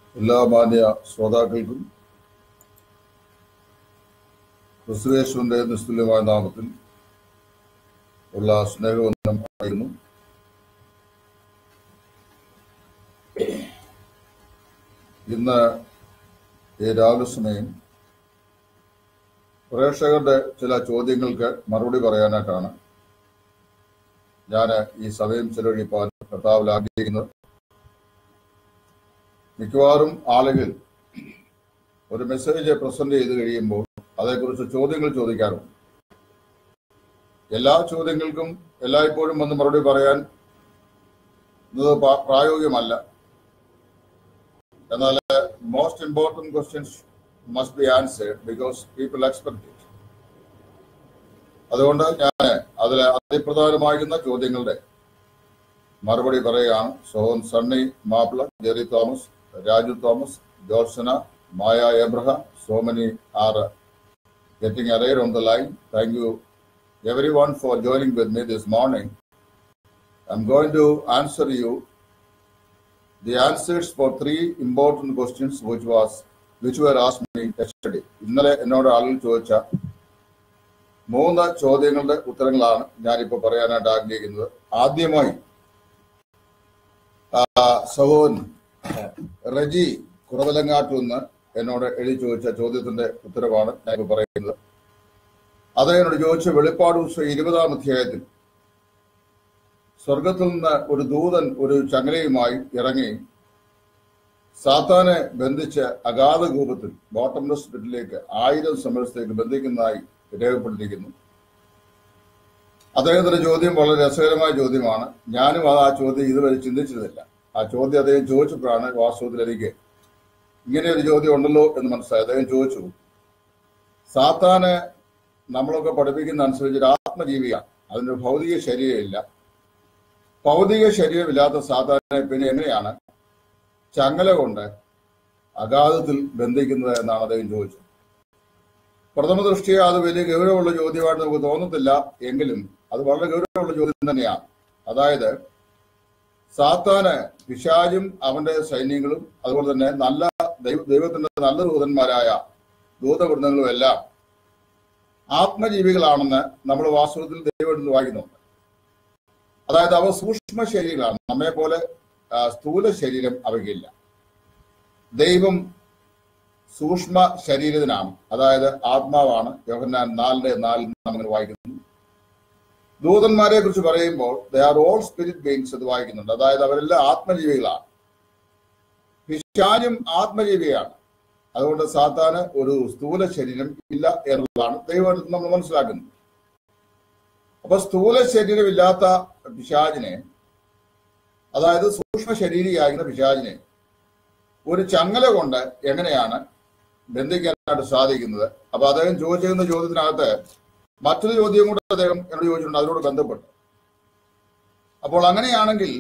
എല്ലാ മാന്യ ശ്രോതാക്കൾക്കും ക്രിസ്തുവേശുവിന്റെ നിസ്തുല്യമായ നാമത്തിൽ ഉള്ള സ്നേഹവന്ദനം ആയിരുന്നു ഇന്ന് ഈ രാവിലെ സമയം പ്രേക്ഷകരുടെ ചില ചോദ്യങ്ങൾക്ക് മറുപടി പറയാനായിട്ടാണ് ഞാൻ ഈ സമയം ചെലവഴിപ്പാൻ കർത്താവിൽ ആഗ്രഹിക്കുന്നത് മിക്കവാറും ആളുകൾ ഒരു മെസ്സേജ് പ്രസന്റ് ചെയ്ത് കഴിയുമ്പോൾ അതേക്കുറിച്ച് ചോദ്യങ്ങൾ ചോദിക്കാറുണ്ട് എല്ലാ ചോദ്യങ്ങൾക്കും എല്ലായ്പ്പോഴും വന്ന് മറുപടി പറയാൻ ഇത് പ- പ്രായോഗികമല്ല എന്നാൽ most important questions must be answered because people expect it അതുകൊണ്ട് ഞാൻ അതിൽ അതിപ്രധാനമാകുന്ന ചോദ്യങ്ങളുടെ മറുപടി പറയുകയാണ് സോഹൻ സണ്ണി മാപ്പിള ജെറി തോമസ് രാജു തോമസ് ജോർസന Maya Abraham so many are getting arrived on the line thank you every one for joining with me this morning I am going to answer you the answers for three important questions which was which were ask me yesterday ഇന്നലെ എന്നോട് ആളുകൾ ചോദിച്ച മൂന്ന് ചോദ്യങ്ങളുടെ ഉത്തരങ്ങളാണ് ഞാനിപ്പോൾ പറയാനായിട്ട് ആഗ്രഹിക്കുന്നത് ആദ്യമായി ആ, സഹോൻ റജി കുറവലങ്ങാട്ട് നിന്ന് എന്നോട് എഴുതി ചോദിച്ച ചോദ്യത്തിന്റെ ഉത്തരവാണ് ഞാനിപ്പോൾ പറയുന്നത് അത് എന്നോട് ചോദിച്ച വെളിപ്പാട് പുസ്തകം ഇരുപതാം അധ്യായത്തിൽ സ്വർഗത്തിൽ നിന്ന് ഒരു ദൂതൻ ഒരു ചങ്ങലയുമായി ഇറങ്ങി സാത്താനെ ബന്ധിച്ച് അഗാധ കൂപത്തിൽ ബോട്ടംലെസ് പിറ്റിലേക്ക് ആയിരം സമരത്തേക്ക് ബന്ധിക്കുന്നതായി രേഖപ്പെടുത്തിയിരിക്കുന്നു അദ്ദേഹത്തിന്റെ ചോദ്യം വളരെ രസകരമായ ചോദ്യമാണ് ഞാനും അത് ആ ചോദ്യം ഇതുവരെ ചിന്തിച്ചിരുന്നില്ല ആ ചോദ്യം അദ്ദേഹം ചോദിച്ചപ്പോഴാണ് വാസ്തവത്തിൽ എനിക്ക് ഇങ്ങനെ ഒരു ചോദ്യം ഉണ്ടല്ലോ എന്ന് മനസ്സിലായി അദ്ദേഹം ചോദിച്ചു സാത്താന് നമ്മളൊക്കെ പഠിപ്പിക്കുന്ന അനുസരിച്ച് ഒരു ആത്മജീവിയാണ് അതിനൊരു ഭൗതിക ശരീരമില്ല ഭൗതിക ശരീരമില്ലാത്ത സാത്താനെ പിന്നെ എങ്ങനെയാണ് ചങ്ങല കൊണ്ട് അഗാധത്തിൽ ബന്ധിക്കുന്നത് എന്നാണ് അദ്ദേഹം ചോദിച്ചത് പ്രഥമ ദൃഷ്ടിയ അത് വലിയ ഗൗരവമുള്ള ചോദ്യമായിട്ട് നമുക്ക് തോന്നത്തില്ല എങ്കിലും അത് വളരെ ഗൗരവമുള്ള ചോദ്യം തന്നെയാണ് അതായത് സാത്താന് പിശാചും അവന്റെ സൈന്യങ്ങളും അതുപോലെ തന്നെ നല്ല ദൈവ ദൈവത്തിന്റെ നല്ല ദൂതന്മാരായ ദൂതവൃന്ദങ്ങളും എല്ലാം ആത്മജീവികളാണെന്ന് നമ്മൾ വാസ്തവത്തിൽ ദൈവത്തിൽ വായിക്കുന്നുണ്ട് അതായത് അവ സൂക്ഷ്മ ശരീരങ്ങളാണ് നമ്മെ പോലെ ആ, സ്ഥൂല ശരീരം അവയ്ക്കില്ല ദൈവം സൂക്ഷ്മ ശരീരത്തിനാണ് അതായത് ആത്മാവാണ് യോഹന്നാൻ നാലിന്റെ നാലിൽ നമ്മൾ വായിക്കുന്നു ദൂതന്മാരെ കുറിച്ച് പറയുമ്പോൾ they are all spirit beings എന്ന് വായിക്കുന്നുണ്ട് അതായത് അവരെല്ലാം ആത്മജീവികളാണ് പിശാചും ആത്മജീവിയാണ് അതുകൊണ്ട് സാത്താന് ഒരു സ്ഥൂല ശരീരം ഇല്ല എന്നുള്ളതാണ് ദൈവത്തിൽ നമ്മൾ മനസ്സിലാക്കുന്നത് അപ്പൊ സ്ഥൂല ശരീരമില്ലാത്ത പിശാചിനെ അതായത് സൂക്ഷ്മ ശരീരിയായിരുന്ന പിശാചിനെ ഒരു ചങ്ങല കൊണ്ട് എങ്ങനെയാണ് ബന്ധിക്കാനായിട്ട് സാധിക്കുന്നത് അപ്പൊ അദ്ദേഹം ചോദിച്ചിരുന്ന ചോദ്യത്തിനകത്ത് മറ്റൊരു ചോദ്യം കൂടെ അദ്ദേഹം എന്നോട് ചോദിച്ചിട്ടുണ്ട് അതിനോട് ബന്ധപ്പെട്ട് അപ്പോൾ അങ്ങനെയാണെങ്കിൽ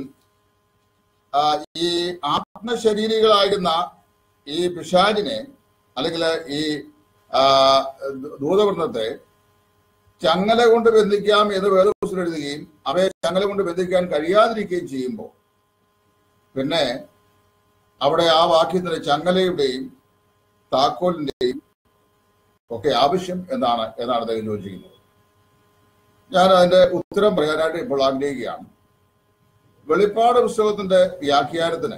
ആ, ഈ ആത്മശരീരികളായിരുന്ന ഈ പിശാചിനെ അല്ലെങ്കിൽ ഈ ആ, ദൂതവൃന്ദത്തെ ചങ്ങല കൊണ്ട് ബന്ധിക്കാം എന്ന് വേദപുസ്തകം എഴുതുകയും അവയെ ചങ്ങല കൊണ്ട് ബന്ധിക്കാൻ കഴിയാതിരിക്കുകയും ചെയ്യുമ്പോൾ പിന്നെ അവിടെ ആ വാക്യത്തിന് ചങ്ങലയുടെയും താക്കോലിന്റെയും ഒക്കെ ആവശ്യം എന്നാണ് എന്നാണ് അദ്ദേഹം ചോദിച്ചിരിക്കുന്നത് ഞാൻ അതിന്റെ ഉത്തരം പറയാനായിട്ട് ഇപ്പോൾ ആഗ്രഹിക്കുകയാണ് വെളിപ്പാട് പുസ്തകത്തിന്റെ വ്യാഖ്യാനത്തിന്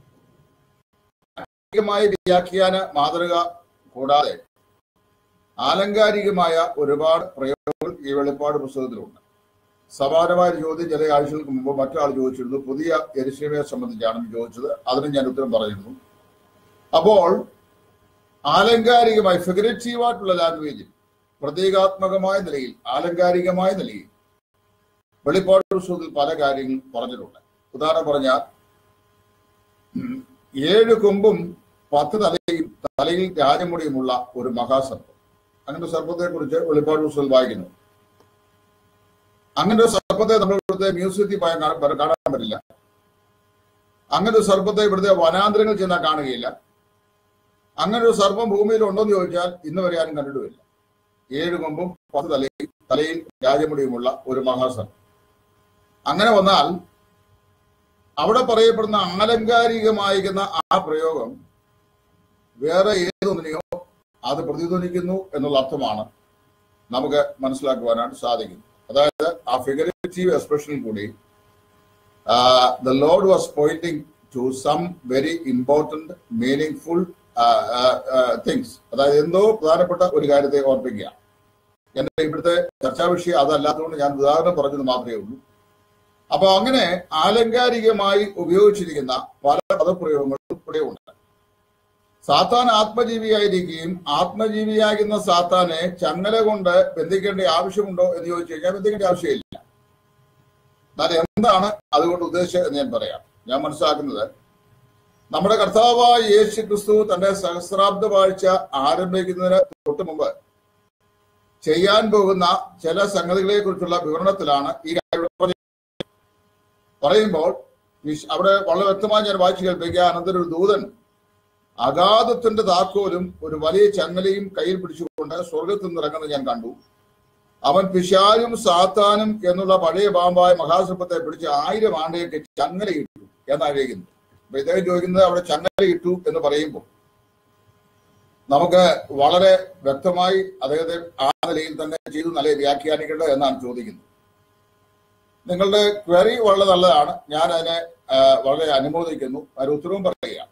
ആലങ്കാരികമായ വ്യാഖ്യാന മാതൃക കൂടാതെ ആലങ്കാരികമായ ഒരുപാട് പ്രയോഗങ്ങൾ ഈ വെളിപ്പാട് പുസ്തകത്തിലുണ്ട് സമാനമായ ഒരു ചോദ്യം ചില ആഴ്ചകൾക്ക് മുമ്പ് മറ്റൊരാൾ ചോദിച്ചിരുന്നു പുതിയ എരിശിമയെ സംബന്ധിച്ചാണ് ചോദിച്ചത് അതിന് ഞാൻ ഉത്തരം പറയുന്നു അപ്പോൾ ആലങ്കാരികമായി ഫിഗറേറ്റീവായിട്ടുള്ള ലാംഗ്വേജിൽ പ്രതീകാത്മകമായ നിലയിൽ ആലങ്കാരികമായ നിലയിൽ വെളിപ്പാട് പുസ്തകത്തിൽ പല കാര്യങ്ങൾ പറഞ്ഞിട്ടുണ്ട് ഉദാഹരണം പറഞ്ഞാൽ ഉം, ഏഴ് കൊമ്പും പത്ത് തലയും തലയിൽ രാജമുടിയുമുള്ള ഒരു മഹാസർപ്പം അങ്ങനെ സർപ്പത്തെ കുറിച്ച് വെളിപ്പാട് പുസ്തകത്തിൽ വായിക്കുന്നു അങ്ങനെ ഒരു സർപ്പത്തെ നമ്മൾ ഇവിടുത്തെ മ്യൂസിയത്തിൽ പോയാൽ കാണാൻ കാണാൻ പറ്റില്ല അങ്ങനെ ഒരു സർപ്പത്തെ ഇവിടുത്തെ വനാന്തരങ്ങൾ ചെന്നാൽ കാണുകയില്ല അങ്ങനെ ഒരു സർപ്പം ഭൂമിയിൽ ഉണ്ടോ എന്ന് ചോദിച്ചാൽ ഇന്ന് വരെ ആരും കണ്ടിട്ടുമില്ല ഏഴ് കൊമ്പും പത്ത് തലയും തലയിൽ രാജമുടിയുമുള്ള ഒരു മഹാസർപ്പം അങ്ങനെ വന്നാൽ അവിടെ പറയപ്പെടുന്ന ആലങ്കാരികമായിരിക്കുന്ന ആ പ്രയോഗം വേറെ ഏതൊന്നിനെയോ അത് പ്രതിധ്വനിക്കുന്നു എന്നുള്ള അർത്ഥമാണ് നമുക്ക് മനസ്സിലാക്കുവാനായിട്ട് സാധിക്കുന്നത് അതായത് ആ ഫിഗറേറ്റീവ് എക്സ്പ്രഷനിൽ കൂടി the Lord was pointing to some very important meaningful things അതായത് എന്തോ പ്രധാനപ്പെട്ട ഒരു കാര്യത്തെ ഓർപ്പിക്കുക എന്റെ ഇവിടുത്തെ ചർച്ചാ വിഷയം അതല്ലാത്തതുകൊണ്ട് ഞാൻ ഉദാഹരണം പറഞ്ഞത് മാത്രമേ ഉള്ളൂ അപ്പൊ അങ്ങനെ ആലങ്കാരികമായി ഉപയോഗിച്ചിരിക്കുന്ന പല പദപ്രയോഗങ്ങളും ഇവിടെ ഉണ്ട് സാത്താൻ ആത്മജീവിയായിരിക്കുകയും ആത്മജീവിയാകുന്ന സാത്താനെ ചങ്ങല കൊണ്ട് ബന്ധിക്കേണ്ട ആവശ്യമുണ്ടോ എന്ന് ചോദിച്ചു കഴിഞ്ഞാൽ ബന്ധിക്കേണ്ട ആവശ്യമില്ല എന്നാൽ എന്താണ് അതുകൊണ്ട് ഉദ്ദേശിച്ചത് എന്ന് ഞാൻ പറയാം ഞാൻ മനസ്സിലാക്കുന്നത് നമ്മുടെ കർത്താവായ യേശു ക്രിസ്തു തന്റെ സഹസ്രാബ്ദ വാഴ്ച ആരംഭിക്കുന്നതിന് തൊട്ട് മുമ്പ് ചെയ്യാൻ പോകുന്ന ചില സംഗതികളെ കുറിച്ചുള്ള വിവരണത്തിലാണ് ഈ കാര്യം പറഞ്ഞത്. പറയുമ്പോൾ വിശ്- അവിടെ വളരെ വ്യക്തമായി ഞാൻ വായിച്ചു കേൾപ്പിക്കുക അനന്തരം ഒരു ദൂതൻ അഗാധത്തിന്റെ താക്കോലും ഒരു വലിയ ചങ്ങലയും കയ്യിൽ പിടിച്ചുകൊണ്ട് സ്വർഗത്തിൽ നിന്ന് ഇറങ്ങുന്നത് ഞാൻ കണ്ടു അവൻ പിശാലും സാത്താനും എന്നുള്ള പഴയ പാമ്പായ മഹാസർപ്പത്തെ പിടിച്ച് ആയിരം ആണ്ടേക്ക് ചങ്ങലയിട്ടു എന്നായിരിക്കുന്നു അപ്പൊ ഇദ്ദേഹം ചോദിക്കുന്നത് അവിടെ ചങ്ങലയിട്ടു എന്ന് പറയുമ്പോൾ നമുക്ക് വളരെ വ്യക്തമായി അദ്ദേഹത്തെ ആ നിലയിൽ തന്നെ ചെയ്തു നല്ല വ്യാഖ്യാനിക്കേണ്ടത് എന്നാണ് ചോദിക്കുന്നത് നിങ്ങളുടെ ക്വറി വളരെ നല്ലതാണ് ഞാൻ അതിനെ ആ, വളരെ അനുമോദിക്കുന്നു അതിന് ഉത്തരവും പറയുക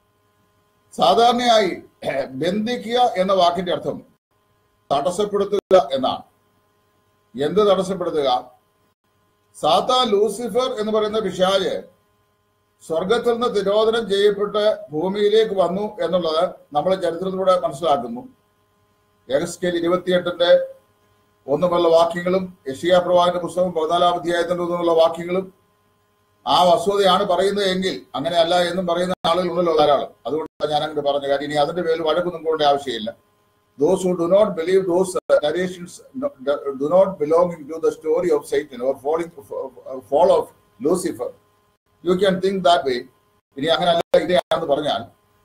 സാധാരണയായി ബന്ധിക്കുക എന്ന വാക്കിന്റെ അർത്ഥം തടസ്സപ്പെടുത്തുക എന്നാണ് എന്ത് തടസ്സപ്പെടുത്തുക സാത്താ ലൂസിഫർ എന്ന് പറയുന്ന പിശാല് സ്വർഗത്തിൽ നിന്ന് തിരോധനം ചെയ്യപ്പെട്ട് ഭൂമിയിലേക്ക് വന്നു എന്നുള്ളത് നമ്മൾ ചരിത്രത്തിലൂടെ മനസ്സിലാക്കുന്നു എഗസ്കേൽ ഇരുപത്തിയെട്ടിന്റെ ഒന്നുമുള്ള വാക്യങ്ങളും യഷിയ പ്രവാഹിന്റെ പുസ്തകം പതിനാലാം അധ്യായത്തിന്റെ ഒന്നുമുള്ള വാക്യങ്ങളും ആ വസ്തുതയാണ് പറയുന്നത് എങ്കിൽ അങ്ങനെയല്ല എന്നും പറയുന്ന ആളുകളുണ്ടല്ലോ ധാരാളം അതുകൊണ്ടാണ് ഞാൻ അങ്ങനെ പറഞ്ഞ കാര്യം ഇനി അതിന്റെ പേരിൽ വഴക്കൊന്നും കൊണ്ടേ ആവശ്യമില്ല those who do not believe those uh, narrations no- do not belonging to the story of Satan or falling uh, fall of Lucifer. You can think that way. ഇനി അങ്ങനെ അല്ല ഇങ്ങനെയാണെന്ന് പറഞ്ഞാൽ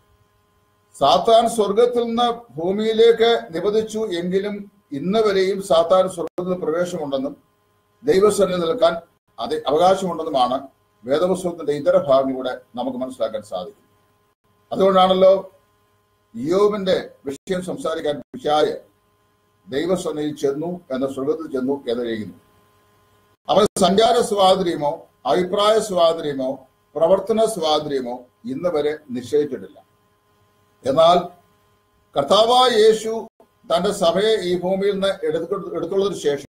സാത്താൻ സ്വർഗത്തിൽ നിന്ന് ഭൂമിയിലേക്ക് നിബന്ധിച്ചു എങ്കിലും ഇന്ന് വരെയും സാത്താൻ സ്വർഗത്തിൽ പ്രവേശമുണ്ടെന്നും ദൈവസ്വനിൽ നിൽക്കാൻ അത് അവകാശമുണ്ടെന്നുമാണ് വേദപുസ്തകത്തിന്റെ ഇതര ഭാഗങ്ങളിലൂടെ നമുക്ക് മനസ്സിലാക്കാൻ സാധിക്കും അതുകൊണ്ടാണല്ലോ യോബിന്റെ വിഷയം സംസാരിക്കാൻ പിശായ ദൈവസന്നയിൽ ചെന്നു എന്ന സ്വർഗത്തിൽ ചെന്നു എന്നറിയുന്നു അവൻ സഞ്ചാര സ്വാതന്ത്ര്യമോ അഭിപ്രായ സ്വാതന്ത്ര്യമോ പ്രവർത്തന സ്വാതന്ത്ര്യമോ ഇന്ന് വരെ നിശ്ചയിച്ചിട്ടില്ല എന്നാൽ കർത്താവായ യേശു തന്റെ സഭയെ ഈ ഭൂമിയിൽ നിന്ന് എടുത്തു എടുത്തുള്ളതിനു ശേഷം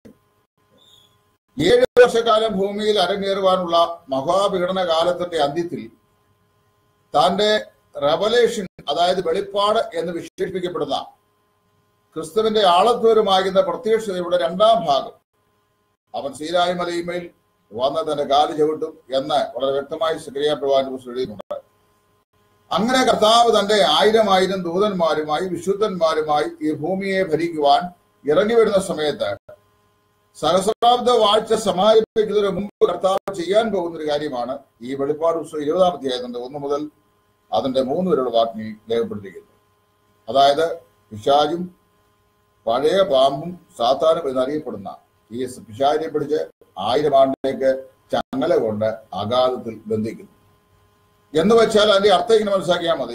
ഏഴ് വർഷക്കാലം ഭൂമിയിൽ അരങ്ങേറുവാനുള്ള മഹാവിഘടന കാലത്തിന്റെ അന്ത്യത്തിൽ തന്റെ റവലേഷൻ അതായത് വെളിപ്പാട് എന്ന് വിശേഷിപ്പിക്കപ്പെടുന്ന ക്രിസ്തുവിന്റെ ആളത്വരുമാകുന്ന പ്രത്യക്ഷതയുടെ രണ്ടാം ഭാഗം അവൻ സീരായ മലയിന്മേൽ വന്ന് തന്റെ കാല് ചവിട്ടും എന്ന് വളരെ വ്യക്തമായി സക്രിയ പ്രവാചക പുസ്തകം എഴുതിയിട്ടുണ്ട് അങ്ങനെ കർത്താവ് തന്റെ ആയിരം ആയിരം ദൂതന്മാരുമായി വിശുദ്ധന്മാരുമായി ഈ ഭൂമിയെ ഭരിക്കുവാൻ ഇറങ്ങി വരുന്ന സമയത്ത് സഹസ്രാബ്ദ വാഴ്ച സമാപിക്കുന്നതിന് മുമ്പ് കർത്താവ് ചെയ്യാൻ പോകുന്ന ഒരു കാര്യമാണ് ഈ വെളിപ്പാട് പുസ്തകം ഇരുപതാം അധ്യായത്തിന്റെ ഒന്ന് മുതൽ അതിന്റെ മൂന്ന് വരെയുള്ള വാക്കിൽ രേഖപ്പെടുത്തിയിരിക്കുന്നു അതായത് പിശാചും പഴയ പാമ്പും സാത്താനും എന്നറിയപ്പെടുന്ന ഈ പിശാചിനെ പിടിച്ച് ആയിരം ആണ്ടിലേക്ക് ചങ്ങല കൊണ്ട് അഗാധത്തിൽ ബന്ധിക്കുന്നു എന്ന് വെച്ചാൽ അതിന്റെ അർത്ഥം ഇങ്ങനെ മനസ്സിലാക്കിയാൽ മതി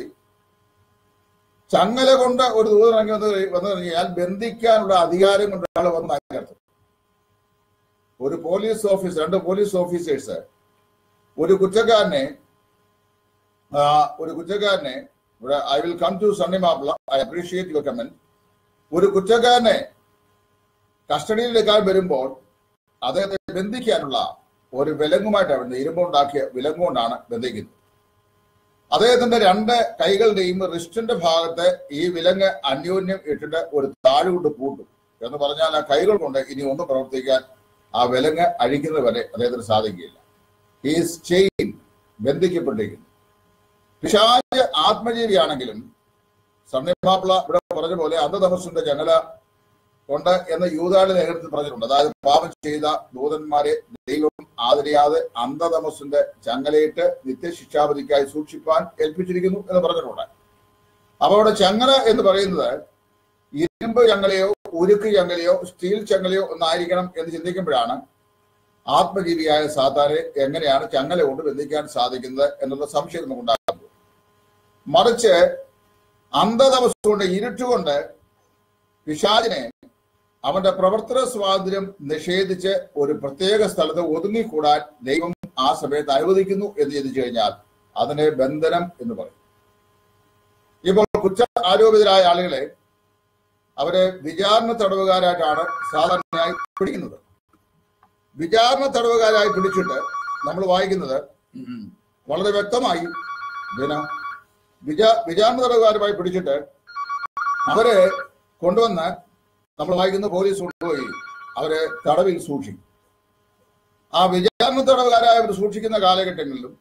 ചങ്ങല കൊണ്ട് ഒരു ദൂതൻ ഇറങ്ങി വന്ന് വന്നു കഴിഞ്ഞാൽ ബന്ധിക്കാനുള്ള അധികാരം കൊണ്ട് ഒരാൾ വന്ന അതിന്റെ അർത്ഥം ഒരു പോലീസ് ഓഫീസർ രണ്ട് പോലീസ് ഓഫീസേഴ്സ് ഒരു കുറ്റക്കാരനെ ആ, ഒരു കുറ്റക്കാരനെ ഇവിടെ I will come to Sunny Mappila I appreciate your comment ഒരു കുറ്റക്കാരനെ കസ്റ്റഡിയിൽ എടുക്കാൻ വരുമ്പോൾ അദ്ദേഹത്തെ ബന്ധിക്കാനുള്ള ഒരു വിലങ്ങുമായിട്ടാണ് വരുന്നത് ഇരുമ്പുണ്ടാക്കിയ വിലങ്ങുകൊണ്ടാണ് ബന്ധിക്കുന്നത് അദ്ദേഹത്തിന്റെ രണ്ട് കൈകളുടെയും റിസ്റ്റിന്റെ ഭാഗത്ത് ഈ വിലങ്ങ് അന്യോന്യം ഇട്ടിട്ട് ഒരു താഴുകൊണ്ട് പൂട്ടും എന്ന് പറഞ്ഞാൽ ആ കൈകൾ കൊണ്ട് ഇനി ഒന്നും പ്രവർത്തിക്കാൻ ആ വിലങ്ങ് അഴിക്കുന്നത് വരെ അദ്ദേഹത്തിന് സാധിക്കുകയില്ല ഹീസ് ചെയിൻ ബന്ധിക്കപ്പെട്ടിരിക്കുന്നു പിശാച് ആത്മജീവിയാണെങ്കിലും സണ്ണിമാപ്പിള ഇവിടെ പറഞ്ഞ പോലെ അന്ധതമസിന്റെ ജനല കൊണ്ട് എന്ന് യൂതാട് ലേഖനത്തിൽ പറഞ്ഞിട്ടുണ്ട് അതായത് പാപം ചെയ്ത ദൂതന്മാരെ ദൈവം ആദരിയാതെ അന്ധതമസിന്റെ ചങ്ങലയിട്ട് നിത്യശിക്ഷാപതിക്കായി സൂക്ഷിപ്പാൻ ഏൽപ്പിച്ചിരിക്കുന്നു എന്ന് പറഞ്ഞിട്ടുണ്ട് അപ്പൊ അവിടെ ചങ്ങല എന്ന് പറയുന്നത് ഇരുമ്പ് ചങ്ങലയോ ഉരുക്ക് ചങ്ങലയോ സ്റ്റീൽ ചങ്ങലയോ ഒന്നായിരിക്കണം എന്ന് ചിന്തിക്കുമ്പോഴാണ് ആത്മജീവിയായ സാധാരണ എങ്ങനെയാണ് ചങ്ങല കൊണ്ട് ബന്ധിക്കാൻ സാധിക്കുന്നത് എന്നുള്ള സംശയം നമുക്കുണ്ടാകുന്നത് മറിച്ച് അന്ധതമസ്സുകൊണ്ട് ഇരുട്ടുകൊണ്ട് പിശാചിനെ അവന്റെ പ്രവർത്തന സ്വാതന്ത്ര്യം നിഷേധിച്ച് ഒരു പ്രത്യേക സ്ഥലത്ത് ഒതുങ്ങിക്കൂടാൻ ദൈവം ആ സമയത്ത് അനുവദിക്കുന്നു എന്ന് ചിന്തിച്ചു കഴിഞ്ഞാൽ അതിനെ ബന്ധനം എന്ന് പറയും ഇപ്പോൾ കുറ്റ ആരോപിതരായ ആളുകളെ അവരെ വിചാരണ തടവുകാരായിട്ടാണ് സാധാരണയായി പിടിക്കുന്നത് വിചാരണ തടവുകാരായി പിടിച്ചിട്ട് നമ്മൾ വായിക്കുന്നത് വളരെ വ്യക്തമായി പിന്നെ വിചാ വിചാരണ തടവുകാരുമായി പിടിച്ചിട്ട് അവരെ കൊണ്ടുവന്ന് നമ്മൾ വായിക്കുന്ന പോലീസ് കൊണ്ടുപോയി അവരെ തടവിൽ സൂക്ഷിക്കും ആ വിചാരണ തടവുകാരായ അവർ സൂക്ഷിക്കുന്ന കാലഘട്ടങ്ങളിലും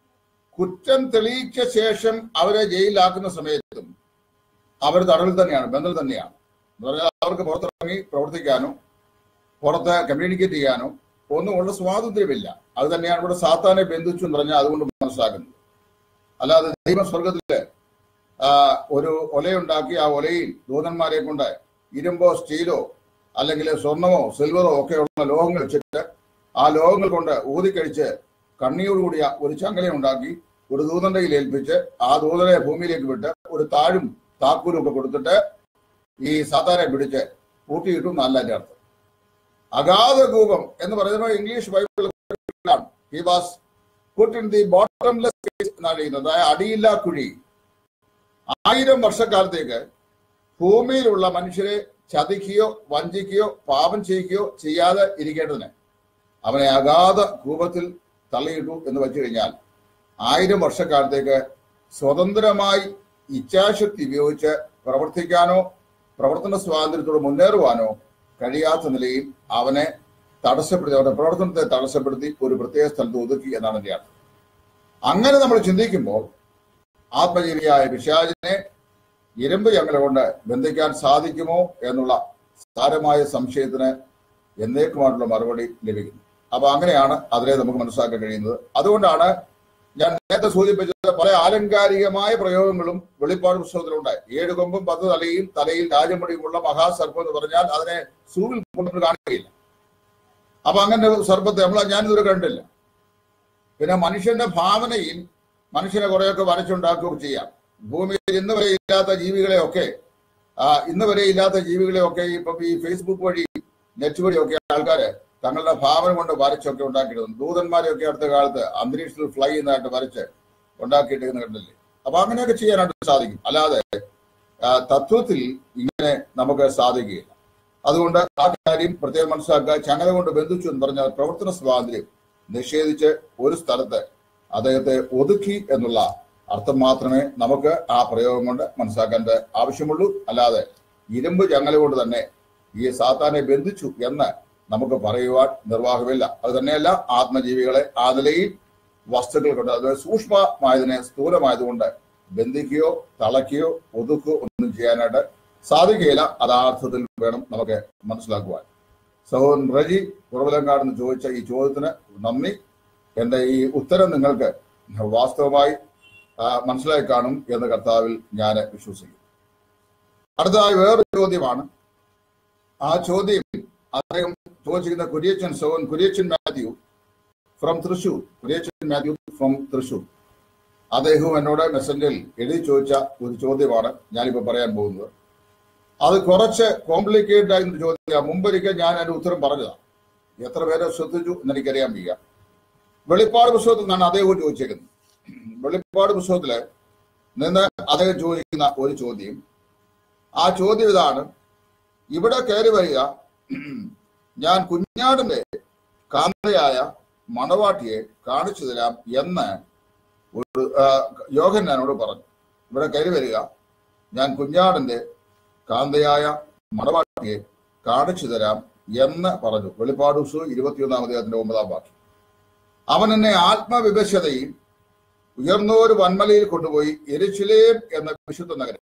കുറ്റം തെളിയിച്ച ശേഷം അവരെ ജയിലിലാക്കുന്ന സമയത്തും അവർ തടവിൽ തന്നെയാണ് ബന്ധത്തിൽ തന്നെയാണ് എന്ന് പറഞ്ഞാൽ അവർക്ക് പുറത്തിറങ്ങി പ്രവർത്തിക്കാനോ പുറത്ത് കമ്മ്യൂണിക്കേറ്റ് ചെയ്യാനോ ഒന്നും ഉള്ള സ്വാതന്ത്ര്യമില്ല അത് തന്നെയാണ് ഇവിടെ സാത്താനെ ബന്ധിച്ചു എന്ന് പറഞ്ഞാൽ അതുകൊണ്ട് മനസ്സിലാക്കുന്നത് അല്ലാതെ ദൈവം സ്വർഗത്തില് ആ, ഒരു ഒലയുണ്ടാക്കി ആ ഒലയിൽ ദൂതന്മാരെ കൊണ്ട് ഇരുമ്പോ സ്റ്റീലോ അല്ലെങ്കിൽ സ്വർണമോ സിൽവറോ ഒക്കെ ഉള്ള ലോഹങ്ങൾ വെച്ചിട്ട് ആ ലോഹങ്ങൾ കൊണ്ട് ഊതിക്കഴിച്ച് കണ്ണിയോടുകൂടിയ ഒരു ചങ്ങല ഉണ്ടാക്കി ഒരു ദൂതന്റെ കയ്യിൽ ഏൽപ്പിച്ച് ആ ദൂതനെ ഭൂമിയിലേക്ക് വിട്ട് ഒരു താഴും താക്കൂരും ഒക്കെ കൊടുത്തിട്ട് ഈ സാത്താനെ പിടിച്ച് പൂട്ടിയിട്ടു എന്നല്ല എന്റെ അർത്ഥം അഗാധ കൂപം എന്ന് പറയുന്നത് ഇംഗ്ലീഷ് ബൈബിളിൽ he was put in the bottomless എന്നാണ് ചെയ്യുന്നത് അതായത് അടിയില്ലാ കുഴി ആയിരം വർഷക്കാലത്തേക്ക് ഭൂമിയിലുള്ള മനുഷ്യരെ ചതിക്കുകയോ വഞ്ചിക്കുകയോ പാപം ചെയ്യുകയോ ചെയ്യാതെ ഇരിക്കേണ്ടതിന് അവനെ അഗാധ കൂപത്തിൽ തള്ളിയിട്ടു എന്ന് വെച്ചു കഴിഞ്ഞാൽ ആയിരം വർഷക്കാലത്തേക്ക് സ്വതന്ത്രമായി ഇച്ഛാശക്തി ഉപയോഗിച്ച് പ്രവർത്തിക്കാനോ പ്രവർത്തന സ്വാതന്ത്ര്യത്തോട് മുന്നേറുവാനോ കഴിയാത്ത നിലയിൽ അവനെ തടസ്സപ്പെടുത്തി അവരുടെ പ്രവർത്തനത്തെ തടസ്സപ്പെടുത്തി ഒരു പ്രത്യേക സ്ഥലത്ത് ഒതുക്കി എന്നാണ് എന്റെ അർത്ഥം അങ്ങനെ നമ്മൾ ചിന്തിക്കുമ്പോൾ ആത്മജീവിയായ പിശാചിനെ ഇരുമ്പ് ചങ്ങല കൊണ്ട് ബന്ധിക്കാൻ സാധിക്കുമോ എന്നുള്ള സാരമായ സംശയത്തിന് എന്നേക്കുമായിട്ടുള്ള മറുപടി ലഭിക്കുന്നു അപ്പൊ അങ്ങനെയാണ് അതിനെ നമുക്ക് മനസ്സിലാക്കാൻ കഴിയുന്നത് അതുകൊണ്ടാണ് ഞാൻ നേരത്തെ സൂചിപ്പിച്ചത് പല ആലങ്കാരികമായ പ്രയോഗങ്ങളും വെളിപ്പാട് പുസ്തകത്തിലുണ്ടായി ഏഴ് കൊമ്പും പത്ത് തലയും തലയിൽ രാജമണിയുമുള്ള മഹാസർപ്പം എന്ന് പറഞ്ഞാൽ അതിനെ സൂവിൽ കൊണ്ടു കാണുകയില്ല അപ്പൊ അങ്ങനെ ഒരു സർപ്പത്തെ നമ്മൾ ഞാനിതുവരെ കണ്ടില്ല പിന്നെ മനുഷ്യന്റെ ഭാവനയിൽ മനുഷ്യനെ കുറെയൊക്കെ വരച്ചുണ്ടാക്കുകയൊക്കെ ചെയ്യാം ഭൂമിയിൽ ഇന്ന് വരെ ഇല്ലാത്ത ജീവികളെയൊക്കെ ആ, ഇന്ന് വരെ ഇല്ലാത്ത ജീവികളെയൊക്കെ ഇപ്പം ഈ ഫേസ്ബുക്ക് വഴി നെറ്റ് വഴിയൊക്കെ ആൾക്കാര് തങ്ങളുടെ ഭാവന കൊണ്ട് വരച്ചൊക്കെ ഉണ്ടാക്കിയിട്ടുണ്ട് ദൂതന്മാരെയൊക്കെ അടുത്ത കാലത്ത് അന്തരീക്ഷത്തിൽ ഫ്ലൈ ചെയ്യുന്നതായിട്ട് വരച്ച് ഉണ്ടാക്കിയിട്ടിരിക്കുന്ന കണ്ടില്ലേ അപ്പൊ അങ്ങനെയൊക്കെ ചെയ്യാനായിട്ട് സാധിക്കും അല്ലാതെ ആ, തത്വത്തിൽ ഇങ്ങനെ നമുക്ക് സാധിക്കുകയില്ല അതുകൊണ്ട് ആ കാര്യം പ്രത്യേകം മനസ്സിലാക്കുക ചങ്ങല കൊണ്ട് ബന്ധിച്ചു എന്ന് പറഞ്ഞാൽ പ്രവർത്തന സ്വാതന്ത്ര്യം നിഷേധിച്ച് ഒരു സ്ഥലത്ത് അദ്ദേഹത്തെ ഒതുക്കി എന്നുള്ള അർത്ഥം മാത്രമേ നമുക്ക് ആ പ്രയോഗം കൊണ്ട് മനസ്സിലാക്കാൻ ആവശ്യമുള്ളൂ അല്ലാതെ ഇരുമ്പ് ചങ്ങല കൊണ്ട് തന്നെ ഈ സാത്താനെ ബന്ധിച്ചു എന്ന് നമുക്ക് പറയുവാൻ നിർവാഹമില്ല അത് തന്നെയല്ല ആത്മജീവികളെ ആ നിലയിൽ വസ്തുക്കൾ കൊണ്ട് അത് സൂക്ഷ്മമായതിനെ സ്ഥൂലമായതുകൊണ്ട് ബന്ധിക്കുകയോ തളയ്ക്കുകയോ ഒതുക്കുകയോ ഒന്നും ചെയ്യാനായിട്ട് സാധിക്കുകയില്ല അത് ആ അർത്ഥത്തിൽ വേണം നമുക്ക് മനസ്സിലാക്കുവാൻ സഹോദരൻ റജി കുറവലങ്കാട് എന്ന് ചോദിച്ച ഈ ചോദ്യത്തിന് നന്ദി എന്റെ ഈ ഉത്തരം നിങ്ങൾക്ക് വാസ്തവമായി ആ, മനസ്സിലായി കാണും എന്ന് കർത്താവിൽ ഞാൻ വിശ്വസിക്കുന്നു അടുത്തതായി വേറൊരു ചോദ്യമാണ് ആ ചോദ്യം അദ്ദേഹം ചോദിച്ചിരിക്കുന്ന കുര്യച്ചൻ സോൻ കുര്യച്ചൻ മാത്യു ഫ്രം തൃശൂർ കുര്യച്ചൻ മാത്യു ഫ്രം തൃശൂർ അദ്ദേഹവും എന്നോട് മെസ്സഞ്ചറിൽ എഴുതി ചോദിച്ച ഒരു ചോദ്യമാണ് ഞാനിപ്പോ പറയാൻ പോകുന്നത് അത് കുറച്ച് കോംപ്ലിക്കേറ്റഡ് ആയിരുന്ന ചോദ്യം മുമ്പൊരിക്കൽ ഞാൻ അതിന്റെ ഉത്തരം പറഞ്ഞതാണ് എത്ര പേരെ ശ്രദ്ധിച്ചു എന്ന് എനിക്കറിയാൻ വയ്യ വെളിപ്പാട് പുസ്തകത്തിൽ നിന്നാണ് അദ്ദേഹം ചോദിച്ചേക്കുന്നത് വെളിപ്പാട് പുസ്തകത്തില് നിന്ന് അദ്ദേഹം ചോദിക്കുന്ന ഒരു ചോദ്യം ആ ചോദ്യം ഇതാണ് ഇവിടെ കയറി വരിക ഞാൻ കുഞ്ഞാടിന്റെ കാന്തയായ മണവാട്ടിയെ കാണിച്ചു തരാം എന്ന് ഒരു ആ, യോഹന്നാനോട് പറഞ്ഞു ഇവിടെ കയറി വരിക ഞാൻ കുഞ്ഞാടിന്റെ കാന്തയായ മണവാട്ടിയെ കാണിച്ചു തരാം എന്ന് പറഞ്ഞു വെളിപ്പാട് പുസ്തകം ഇരുപത്തിയൊന്നാം അധ്യായത്തിന്റെ ഒമ്പതാം വാക്യം അവൻ എന്നെ ആത്മവിവശതയിൽ ഉയർന്നൊരു വന്മലയിൽ കൊണ്ടുപോയി എരിശിലേം എന്ന വിശുദ്ധ നഗരം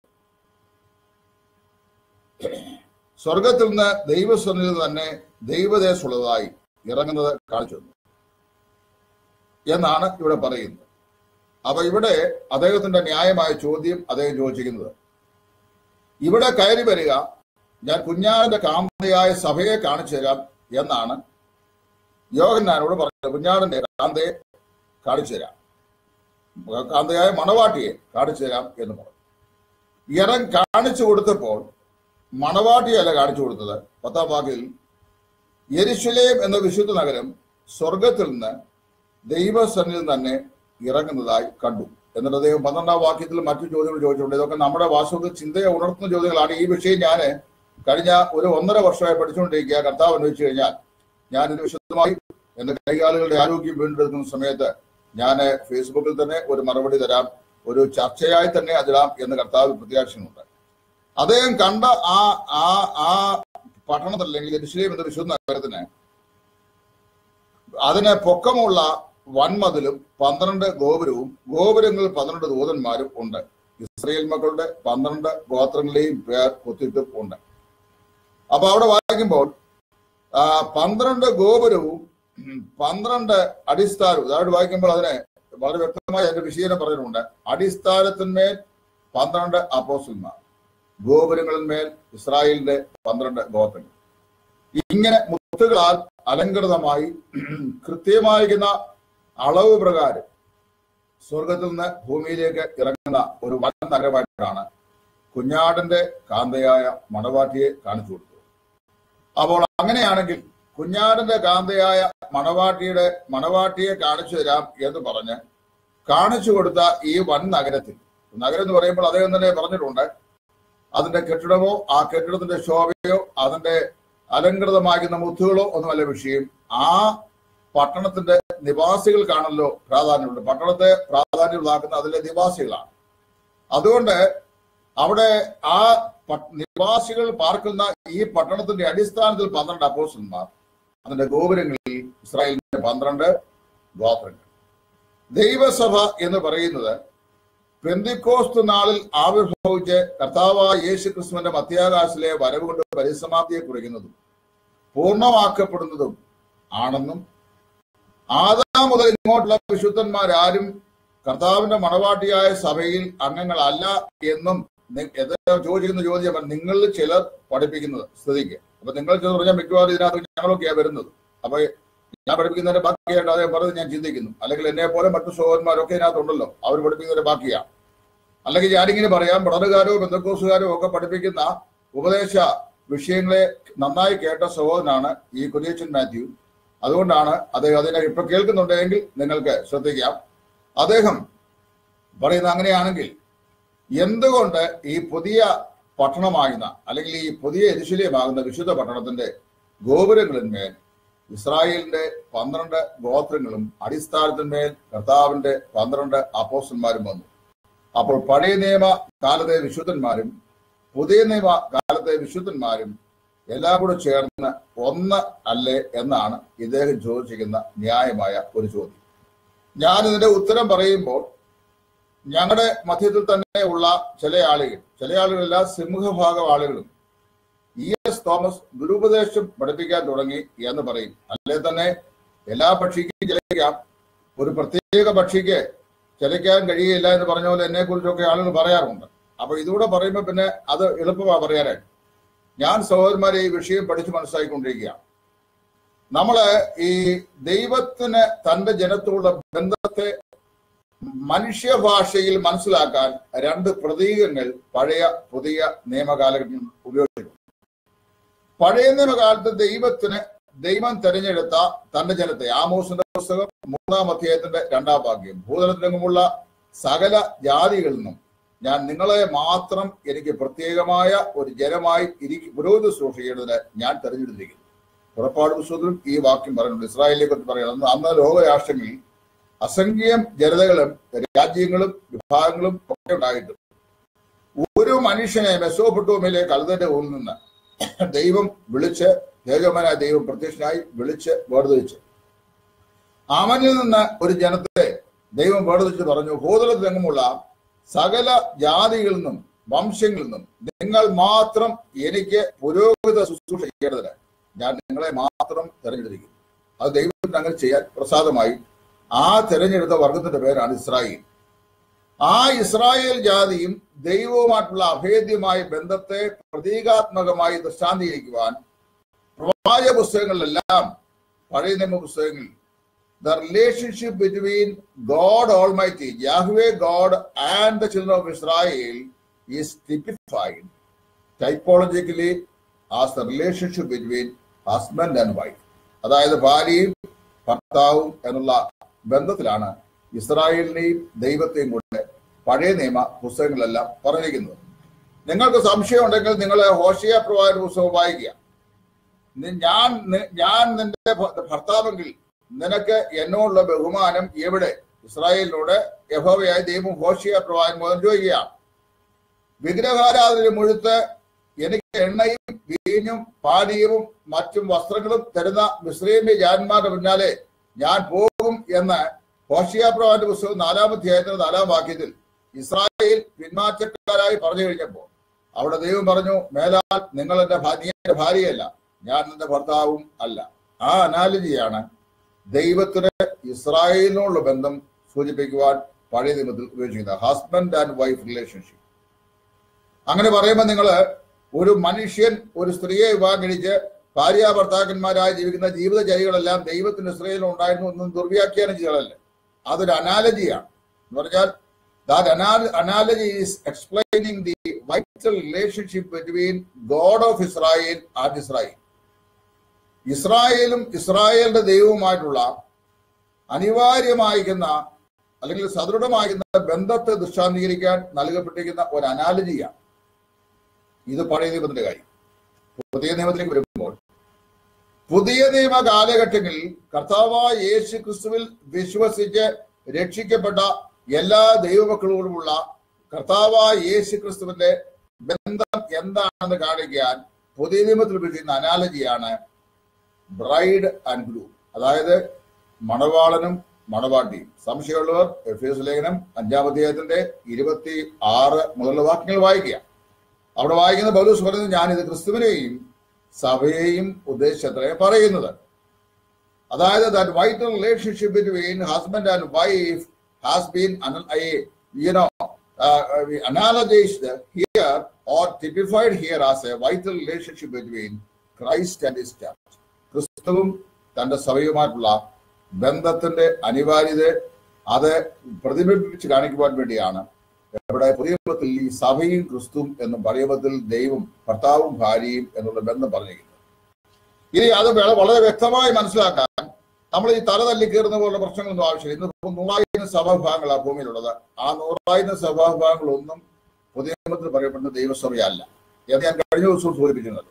സ്വർഗത്തിൽ നിന്ന് ദൈവസ്വനിൽ തന്നെ ദൈവദേശമുള്ളതായി ഇറങ്ങുന്നത് കാണിച്ചു തന്നു എന്നാണ് ഇവിടെ പറയുന്നത് അപ്പൊ ഇവിടെ അദ്ദേഹത്തിന്റെ ന്യായമായ ചോദ്യം അദ്ദേഹം ചോദിച്ചിരിക്കുന്നത് ഇവിടെ കയറി വരിക ഞാൻ കുഞ്ഞാടിന്റെ കാന്തയായ സഭയെ കാണിച്ചു തരാം എന്നാണ് യോഹന്നാനോട് പറഞ്ഞത് കുഞ്ഞാടിന്റെ കാന്തയെ കാണിച്ചു തരാം കാന്തയായ മണവാട്ടിയെ കാണിച്ചു തരാം എന്ന് പറഞ്ഞു ഇറം കാണിച്ചു കൊടുത്തപ്പോൾ മണവാട്ടിയല്ല കാണിച്ചു കൊടുത്തത് പത്താം വാക്കിൽ യെരുശലേം എന്ന വിശുദ്ധ നഗരം സ്വർഗത്തിൽ നിന്ന് ദൈവസന്നിധിയിൽ തന്നെ ഇറങ്ങുന്നതായി കണ്ടു എന്നിട്ട് അദ്ദേഹം പന്ത്രണ്ടാം വാക്യത്തിൽ മറ്റു ചോദ്യങ്ങൾ ചോദിച്ചിട്ടുണ്ട് ഇതൊക്കെ നമ്മുടെ വാസ്തവത്തിൽ ചിന്തയെ ഉണർത്തുന്ന ചോദ്യങ്ങളാണ് ഈ വിഷയം ഞാൻ കഴിഞ്ഞ ഒരു ഒന്നര വർഷമായി പഠിച്ചുകൊണ്ടിരിക്കുക കർത്താവ് അന്വേഷിച്ചു കഴിഞ്ഞാൽ ഞാൻ ഇത് വിശദമായി എന്റെ കൈകാലുകളുടെ ആരോഗ്യം വീണ്ടെടുക്കുന്ന സമയത്ത് ഞാൻ ഫേസ്ബുക്കിൽ തന്നെ ഒരു മറുപടി തരാം ഒരു ചർച്ചയായി തന്നെ അതിടാം എന്ന് കർത്താവ് പ്രത്യാശനുണ്ട് അദ്ദേഹം കണ്ട ആ ആ ആ പട്ടണത്തിൽ അല്ലെങ്കിൽ എരുശലേം എന്ന വിശുദ്ധ നഗരത്തിന് അതിന് പൊക്കമുള്ള വൻമതിലും പന്ത്രണ്ട് ഗോപുരവും ഗോപുരങ്ങളിൽ പന്ത്രണ്ട് ദൂതന്മാരും ഉണ്ട് ഇസ്രയേൽ മക്കളുടെ പന്ത്രണ്ട് ഗോത്രങ്ങളുടെയും പേർ കുത്തിട്ടും ഉണ്ട് അപ്പൊ അവിടെ വായിക്കുമ്പോൾ ആ, പന്ത്രണ്ട് ഗോപുരവും ഉം, പന്ത്രണ്ട് അടിസ്ഥാനവും അതായത് വായിക്കുമ്പോൾ അതിനെ വളരെ വ്യക്തമായി അതിന്റെ വിശീലനം പറഞ്ഞിട്ടുണ്ട് അടിസ്ഥാനത്തിന്മേൽ പന്ത്രണ്ട് അപ്പോസ്റ്റന്മാർ ഗോപുരങ്ങളിന്മേൽ ഇസ്രായേലിന്റെ പന്ത്രണ്ട് ഗോത്രങ്ങൾ ഇങ്ങനെ മുത്തുകളാൽ അലങ്കൃതമായി കൃത്യമായിരിക്കുന്ന അളവ് പ്രകാരം സ്വർഗത്തിൽ നിന്ന് ഭൂമിയിലേക്ക് ഇറങ്ങുന്ന ഒരു വൻ നഗരമായിട്ടാണ് കുഞ്ഞാടിന്റെ കാന്തയായ മണവാട്ടിയെ കാണിച്ചു കൊടുത്തത് അപ്പോൾ അങ്ങനെയാണെങ്കിൽ കുഞ്ഞാടിന്റെ കാന്തയായ മണവാട്ടിയുടെ മണവാട്ടിയെ കാണിച്ചു തരാം എന്ന് പറഞ്ഞ് കാണിച്ചു കൊടുത്ത ഈ വൻ നഗരത്തിൽ നഗരം എന്ന് പറയുമ്പോൾ അദ്ദേഹം തന്നെ പറഞ്ഞിട്ടുണ്ട് അതിന്റെ കെട്ടിടമോ ആ കെട്ടിടത്തിന്റെ ശോഭയോ അതിന്റെ അലങ്കൃതമാകുന്ന മുത്തുകളോ ഒന്നുമല്ല വിഷയം ആ പട്ടണത്തിന്റെ നിവാസികൾക്കാണല്ലോ പ്രാധാന്യമുണ്ട് പട്ടണത്തെ പ്രാധാന്യമുള്ളതാക്കുന്ന അതിലെ നിവാസികളാണ് അതുകൊണ്ട് അവിടെ ആ പ- നിവാസികൾ പാർക്കുന്ന ഈ പട്ടണത്തിന്റെ അടിസ്ഥാനത്തിൽ പന്ത്രണ്ട് അപ്പോസ്റ്റന്മാർ അതിന്റെ ഗോപുരങ്ങളിൽ ഇസ്രായേലിന്റെ പന്ത്രണ്ട് ഗോത്രങ്ങൾ ദൈവസഭ എന്ന് പറയുന്നത് പെന്തിക്കോസ്ത് നാളിൽ ആവിർഭവിച്ച് കർത്താവായ യേശു ക്രിസ്തുവിന്റെ മധ്യാകാശിലെ വരവ് കൊണ്ട് പരിസമാപ്തിയെ കുറിക്കുന്നതും പൂർണ്ണമാക്കപ്പെടുന്നതും ആണെന്നും ആദാം മുതൽ ഇങ്ങോട്ടുള്ള വിശുദ്ധന്മാരാരും കർത്താവിന്റെ മണവാട്ടിയായ സഭയിൽ അംഗങ്ങളല്ല എന്നും നി- ഇത് ചോദിക്കുന്ന ചോദ്യം നിങ്ങളിൽ ചിലർ പഠിപ്പിക്കുന്നത് സ്ഥിതിക്ക് അപ്പൊ നിങ്ങൾ ചെന്ന് പറഞ്ഞാൽ മിക്കവാറും ഇതിനകത്ത് ഞങ്ങളൊക്കെയാ വരുന്നത് അപ്പൊ ഞാൻ പഠിപ്പിക്കുന്നതിന്റെ ബാക്കിയായിട്ട് അദ്ദേഹം പറഞ്ഞത് ഞാൻ ചിന്തിക്കുന്നു അല്ലെങ്കിൽ എന്നെ പോലെ മറ്റു സഹോദരന്മാരൊക്കെ ഇതിനകത്തുണ്ടല്ലോ അവർ പഠിപ്പിക്കുന്നതിന്റെ ബാക്കിയാണ് അല്ലെങ്കിൽ ഞാനിങ്ങനെ പറയാം ബ്രദറുകാരോ ബന്ധക്കോസുകാരോ ഒക്കെ പഠിപ്പിക്കുന്ന ഉപദേശ വിഷയങ്ങളെ നന്നായി കേട്ട സഹോദരനാണ് ഈ കുര്യച്ചൻ മാത്യു അതുകൊണ്ടാണ് അദ്ദേഹം അതിനെ ഇപ്പൊ കേൾക്കുന്നുണ്ടെങ്കിൽ നിങ്ങൾക്ക് ശ്രദ്ധിക്കാം അദ്ദേഹം പറയുന്ന അങ്ങനെയാണെങ്കിൽ എന്തുകൊണ്ട് ഈ പുതിയ പട്ടണമാകുന്ന അല്ലെങ്കിൽ ഈ പുതിയ എരിശിലയമാകുന്ന വിശുദ്ധ പട്ടണത്തിന്റെ ഗോപുരങ്ങളിന്മേൽ ഇസ്രായേലിന്റെ പന്ത്രണ്ട് ഗോത്രങ്ങളും അടിസ്ഥാനത്തിന്മേൽ കർത്താവിന്റെ പന്ത്രണ്ട് അപ്പോസ്റ്റന്മാരും വന്നു അപ്പോൾ പഴയ നിയമ കാലത്തെ വിശുദ്ധന്മാരും പുതിയ നിയമ കാലത്തെ വിശുദ്ധന്മാരും എല്ലാം കൂടെ ചേർന്ന് ഒന്ന് അല്ലേ എന്നാണ് ഇദ്ദേഹം ചോദിച്ചിരിക്കുന്ന ന്യായമായ ഒരു ചോദ്യം ഞാൻ ഇതിന്റെ ഉത്തരം പറയുമ്പോൾ ഞങ്ങളുടെ മധ്യത്തിൽ തന്നെ ഉള്ള ചില ആളുകൾ ചില ആളുകളല്ല സിംഹഭാഗം ആളുകളും ഇ എസ് തോമസ് ദുരുപദേശം പഠിപ്പിക്കാൻ തുടങ്ങി എന്ന് പറയും അല്ലെ തന്നെ എല്ലാ പക്ഷിക്കും ചിലയ്ക്കാം ഒരു പ്രത്യേക പക്ഷിക്ക് ചിലയ്ക്കാൻ കഴിയില്ല എന്ന് പറഞ്ഞ പോലെ എന്നെ കുറിച്ചൊക്കെ ആളുകൾ പറയാറുണ്ട് അപ്പൊ ഇതുകൂടെ പറയുമ്പോൾ പിന്നെ അത് എളുപ്പമാണ് പറയാനായിട്ട് ഞാൻ സഹോദരന്മാരെ ഈ വിഷയം പഠിച്ച് മനസ്സിലാക്കിക്കൊണ്ടിരിക്കുകയാണ് നമ്മള് ഈ ദൈവത്തിന് തന്റെ ജനത്തോടുള്ള ബന്ധത്തെ മനുഷ്യഭാഷയിൽ മനസ്സിലാക്കാൻ രണ്ട് പ്രതീകങ്ങൾ പഴയ പുതിയ നിയമകാലഘട്ടം ഉപയോഗിച്ചിട്ടുണ്ട് പഴയ നിയമകാലത്ത് ദൈവത്തിന് ദൈവം തെരഞ്ഞെടുത്ത തന്റെ ജനത്തെ ആമോസിന്റെ പുസ്തകം മൂന്നാം അധ്യായത്തിന്റെ രണ്ടാം ഭാഗ്യം ഭൂതലത്തിലെങ്ങുമുള്ള സകല ജാതികളിൽ നിന്നും ഞാൻ നിങ്ങളെ മാത്രം എനിക്ക് പ്രത്യേകമായ ഒരു ജനമായി ഇരിക്കും പുരോഹിത സൂക്ഷിക്കേണ്ടതിന് ഞാൻ തെരഞ്ഞെടുത്തിരിക്കുന്നു പുറപ്പാട് പുസ്തകത്തിലും ഈ വാക്യം പറയുന്നുണ്ട് ഇസ്രായേലിനെ കുറിച്ച് പറയുന്നത് അന്ന് ലോകരാഷ്ട്രങ്ങളിൽ അസംഖ്യം ജനതകളും രാജ്യങ്ങളും വിഭാഗങ്ങളും ഒക്കെ ഉണ്ടായിട്ടും ഒരു മനുഷ്യനെ മെസ്സോപ്പൊട്ടോമിലെ കൽതന്റെ ഊരിൽ നിന്ന് ദൈവം വിളിച്ച് തേജോമനായ ദൈവം പ്രത്യക്ഷനായി വിളിച്ച് വേർതിരിച്ച് അവനിൽ നിന്ന് ഒരു ജനത്തെ ദൈവം വേർതിരിച്ച് പറഞ്ഞു ഭൂതലത്തിലെങ്ങുമുള്ള സകല ജാതികളിൽ നിന്നും വംശങ്ങളിൽ നിന്നും നിങ്ങൾ മാത്രം എനിക്ക് പുരോഗത ശുശ്രൂഷ ചെയ്യേണ്ടതിന് ഞാൻ നിങ്ങളെ മാത്രം തെരഞ്ഞെടുത്തിരിക്കുന്നു അത് ദൈവത്തിന് അങ്ങനെ ചെയ്യാൻ പ്രസാദമായി ആ തെരഞ്ഞെടുത്ത വർഗത്തിന്റെ പേരാണ് ഇസ്രായേൽ ആ ഇസ്രായേൽ ജാതിയും ദൈവവുമായിട്ടുള്ള അഭേദ്യമായ ബന്ധത്തെ പ്രതീകാത്മകമായി ദൃഷ്ടാന്തീകരിക്കുവാൻ പ്രവാചക പുസ്തകങ്ങളിലെല്ലാം പഴയ നിയമ പുസ്തകങ്ങളിൽ the relationship between God almighty Yahweh God and the children of Israel is typified typologically as the relationship between husband and wife അതായത് ഭാര്യയും ഭർത്താവും എന്നുള്ള ബന്ധത്തിലാണ് ഇസ്രായേലിനെയും ദൈവത്തെയും കൂടെ പഴയ നിയമ പുസ്തകങ്ങളെല്ലാം പറഞ്ഞിരിക്കുന്നത് നിങ്ങൾക്ക് സംശയം ഉണ്ടെങ്കിൽ നിങ്ങൾ ഹോഷിയ പ്രവാചക പുസ്തകം വായിക്കുക നി- ഞാൻ നി- ഞാൻ നിന്റെ ഭ- ഭർത്താവെങ്കിൽ നിനക്ക് എന്നോടുള്ള ബഹുമാനം എവിടെ ഇസ്രായേലിനോട് യഹോവയായ ദൈവം ഹോഷിയ പ്രവാചകൻ മുതൽ ചോദിക്കുകയാണ് വിഗ്രഹാരാധന മുഴുത്ത് എനിക്ക് എണ്ണയും വീഞ്ഞും പാനീയവും മറ്റും വസ്ത്രങ്ങളും തരുന്ന മിശ്രീമി ജാന്മാരുടെ പിന്നാലെ ഞാൻ പോകും എന്ന് ഹോഷിയ പ്രവാന്റെ പുസ്തകം നാലാം അധ്യായത്തിന് നാലാം വാക്യത്തിൽ ഇസ്രായേൽ പിന്മാറ്റക്കാരായി പറഞ്ഞു കഴിഞ്ഞപ്പോൾ അവിടെ ദൈവം പറഞ്ഞു മേലാൽ നിങ്ങൾ എന്റെ ഭാ- നീ എന്റെ ഭാര്യയല്ല ഞാൻ നിന്റെ ഭർത്താവും അല്ല ആ അനാലജിയാണ് ദൈവത്തിന് ഇസ്രായേലിനോടുള്ള ബന്ധം സൂചിപ്പിക്കുവാൻ പഴയ നിയമത്തിൽ ഉപയോഗിച്ചിരിക്കുന്നത് ഹസ്ബൻഡ് ആൻഡ് വൈഫ് റിലേഷൻഷിപ്പ് അങ്ങനെ പറയുമ്പോൾ നിങ്ങൾ ഒരു മനുഷ്യൻ ഒരു സ്ത്രീയെ വിവാഹം കഴിച്ച് ഭാര്യ ഭർത്താക്കന്മാരായി ജീവിക്കുന്ന ജീവിതചര്യകളെല്ലാം ദൈവത്തിന് ഇസ്രയേലിൽ ഉണ്ടായിരുന്നു എന്നും ദുർവ്യാഖ്യാനം ചെയ്യലല്ലേ അതൊരു അനാലജിയാണ് എന്ന് പറഞ്ഞാൽ that analogy is explaining the vital relationship between God of Israel and Israel ഇസ്രായേലും ഇസ്രായേലിന്റെ ദൈവവുമായിട്ടുള്ള അനിവാര്യമായിരിക്കുന്ന അല്ലെങ്കിൽ സദൃഢമായിരിക്കുന്ന ബന്ധത്തെ ദൃഷ്ടാന്തീകരിക്കാൻ നൽകപ്പെട്ടിരിക്കുന്ന ഒരു അനാലജിയാണ് ഇത് പഴയ നിയമത്തിന്റെ കാര്യം പുതിയ നിയമത്തിലേക്ക് വരുമ്പോൾ പുതിയ നിയമ കാലഘട്ടങ്ങളിൽ കർത്താവായ യേശു ക്രിസ്തുവിൽ വിശ്വസിച്ച് രക്ഷിക്കപ്പെട്ട എല്ലാ ദൈവമക്കളോടുമുള്ള കർത്താവായ യേശു ക്രിസ്തുവിന്റെ ബന്ധം എന്താണെന്ന് കാണിക്കാൻ പുതിയ നിയമത്തിൽ ഉപയോഗിക്കുന്ന അനാലജിയാണ് ബ്രൈഡ് ആൻഡ് ഗ്രൂം അതായത് മണവാളനും മണവാട്ടിയും സംശയമുള്ളവർ എഫ് എസ് ലേഖനം അഞ്ചാം അധ്യായത്തിന്റെ ഇരുപത്തി ആറ് മുതലുള്ള വാക്യങ്ങൾ വായിക്കുക അവിടെ വായിക്കുന്ന പൗലൂസ് പറയുന്നത് ഞാനിത് ക്രിസ്തുവിനെയും സഭയെയും ഉദ്ദേശിച്ചത്രേ പറയുന്നത് അതായത് that vital relationship between husband and wife has been you know analogised here or typified here as a vital relationship between Christ and his church ക്രിസ്തുവും തന്റെ സഭയുമായിട്ടുള്ള ബന്ധത്തിന്റെ അനിവാര്യത അത് പ്രതിബിംബിച്ച് കാണിക്കുവാൻ വേണ്ടിയാണ് ഇവിടെ പുതിയ നിയമത്തിൽ ഈ സഭയും ക്രിസ്തുവും എന്നും പഴയ നിയമത്തിൽ ദൈവം ഭർത്താവും ഭാര്യയും എന്നുള്ള ബന്ധം പറഞ്ഞിരിക്കുന്നത് ഇനി അത് വള- വളരെ വ്യക്തമായി മനസ്സിലാക്കാൻ നമ്മൾ ഈ തല തല്ലി കയറുന്ന പോലുള്ള പ്രശ്നങ്ങളൊന്നും ആവശ്യമില്ല ഇന്ന് നൂറായിരം സഭാവിഭാഗങ്ങളാണ് ഭൂമിയിലുള്ളത് ആ നൂറായിരം സഭാവിഭാഗങ്ങളൊന്നും പുതിയ നിയമത്തിൽ പറയപ്പെടുന്ന ദൈവസഭയല്ല എന്ന് ഞാൻ കഴിഞ്ഞ ദിവസവും സൂചിപ്പിക്കുന്നത്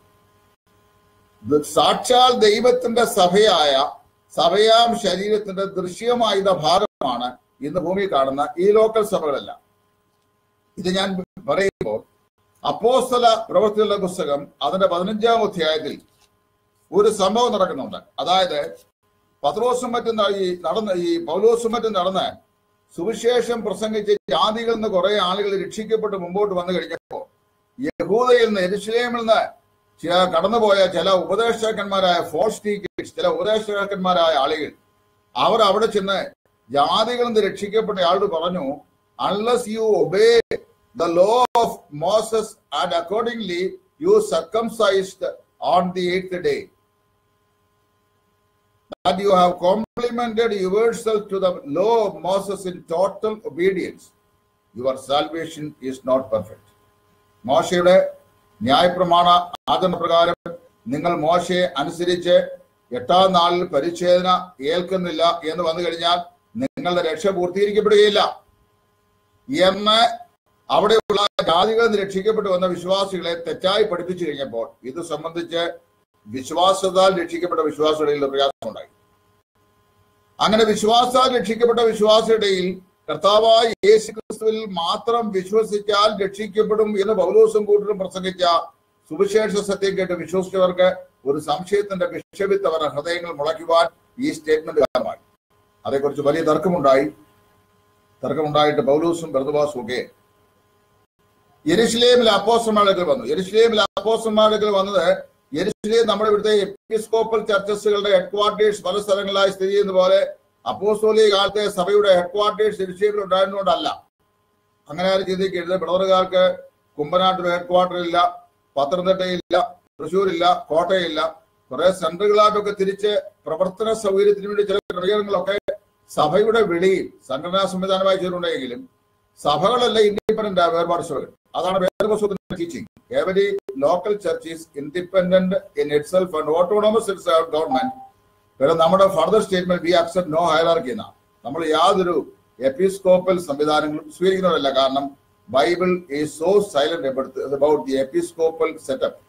ഇത് സാക്ഷാൽ ദൈവത്തിന്റെ സഭയായ സഭയാം ശരീരത്തിന്റെ ദൃശ്യമായുന്ന ഭാഗമാണ് ഇന്ന് ഭൂമിയിൽ കാണുന്ന ഈ ലോക്കൽ സഭകളെല്ലാം ഇത് ഞാൻ പറയുമ്പോൾ അപ്പോസ്തല പ്രവൃത്തികളുടെ പുസ്തകം അതിന്റെ പതിനഞ്ചാം അധ്യായത്തിൽ ഒരു സംഭവം നടക്കുന്നുണ്ട് അതായത് പത്രോസും മറ്റും ന- ഈ നടന്ന് ഈ പൗലോസും മറ്റും നടന്ന് സുവിശേഷം പ്രസംഗിച്ച് ജാതികളിൽ നിന്ന് കുറെ ആളുകൾ രക്ഷിക്കപ്പെട്ട് മുമ്പോട്ട് വന്നു കഴിഞ്ഞപ്പോൾ യഹൂദയിൽ നിന്ന് എരുശലേമിൽ നിന്ന് ചില കടന്നുപോയ ചില ഉപദേഷ്ടാക്കന്മാരായ ഫോൾസ് ടീക്കേഴ്സ് ചില ഉപദേഷ്ടാക്കന്മാരായ ആളുകൾ അവർ അവിടെ ചെന്ന് ജാതികളിൽ നിന്ന് രക്ഷിക്കപ്പെട്ട ആളോട് പറഞ്ഞു unless you obey the law of Moses and accordingly you circumcised on the eighth day that you have complimented yourself to the law of Moses in total obedience, your salvation is not perfect. മോശയുടെ ന്യായപ്രമാണ ആചരണപ്രകാരം നിങ്ങൾ മോശയെ അനുസരിച്ച് എട്ടാം നാളിൽ പരിച്ഛേദന ഏൽക്കുന്നില്ല എന്ന് വന്നു കഴിഞ്ഞാൽ നിങ്ങളുടെ രക്ഷ പൂർത്തീകരിക്കപ്പെടുകയില്ല എന്ന് അവിടെയുള്ള ജാതികളിൽ നിന്ന് രക്ഷിക്കപ്പെട്ടു വന്ന വിശ്വാസികളെ തെറ്റായി പഠിപ്പിച്ചു കഴിഞ്ഞപ്പോൾ ഇത് സംബന്ധിച്ച് വിശ്വാസത്താൽ രക്ഷിക്കപ്പെട്ട വിശ്വാസികളിൽ പ്രയാസമുണ്ടായി അങ്ങനെ വിശ്വാസത്താൽ രക്ഷിക്കപ്പെട്ട വിശ്വാസിയുടെയിൽ കർത്താവായ യേശു ക്രിസ്തുവിൽ മാത്രം വിശ്വസിച്ചാൽ രക്ഷിക്കപ്പെടും എന്ന് പൗലോസും കൂട്ടരും പ്രസംഗിച്ച സുവിശേഷ സത്യം കേട്ട് വിശ്വസിച്ചവർക്ക് ഒരു സംശയത്തിന്റെ വിഷവിത്ത് അവരുടെ ഹൃദയങ്ങൾ മുളയ്ക്കുവാൻ ഈ സ്റ്റേറ്റ്മെന്റ് കാരണമായി അതേക്കുറിച്ച് വലിയ തർക്കമുണ്ടായി തർക്കമുണ്ടായിട്ട് പൗലൂസും ബർദവാസും ഒക്കെ യെരുഷലേമിലെ അപ്പോസ്റ്റന്മാരുടെ വന്നു യെരുഷലേമിലെ അപ്പോസ്റ്റന്മാരുടെ വന്നത് യെരുഷലേം നമ്മുടെ ഇവിടുത്തെ എപ്പിസ്കോപ്പൽ ചർച്ചസുകളുടെ ഹെഡ്ക്വാർട്ടേഴ്സ് പല സ്ഥലങ്ങളിലായി സ്ഥിതി ചെയ്യുന്ന പോലെ അപ്പോസ്തോലിക കാലത്തെ സഭയുടെ ഹെഡ്ക്വാർട്ടേഴ്സ് യെരുഷലേമിൽ ഉണ്ടായിരുന്നുകൊണ്ടല്ല അങ്ങനെ ആരും ചിന്തിക്കരുത് ബ്രദറുകാർക്ക് കുമ്പനാട്ടിൽ ഹെഡ്ക്വാർട്ടർ ഇല്ല പത്തനംതിട്ടയില്ല തൃശ്ശൂരില്ല കോട്ടയില്ല കുറെ സെന്ററുകളായിട്ടൊക്കെ തിരിച്ച് പ്രവർത്തന സൗകര്യത്തിന് വേണ്ടി ചില ക്രമീകരണങ്ങളൊക്കെ സഭയുടെ വെളിയിൽ സംഘടനാ സംവിധാനമായി ചെയ്തിട്ടുണ്ടെങ്കിലും സഭകളല്ല ഇൻഡിപെൻഡന്റ് വേർപാട് സഭകൾ അതാണ് വേദപുസ്തകത്തിന്റെ teaching every local church is independent in itself and autonomous in government പിന്നെ നമ്മുടെ further statement we accept no hierarchy എന്നാണ് നമ്മൾ യാതൊരു എപ്പിസ്കോപ്പൽ സംവിധാനങ്ങളും സ്വീകരിക്കുന്നതല്ല കാരണം Bible is so silent about the episcopal setup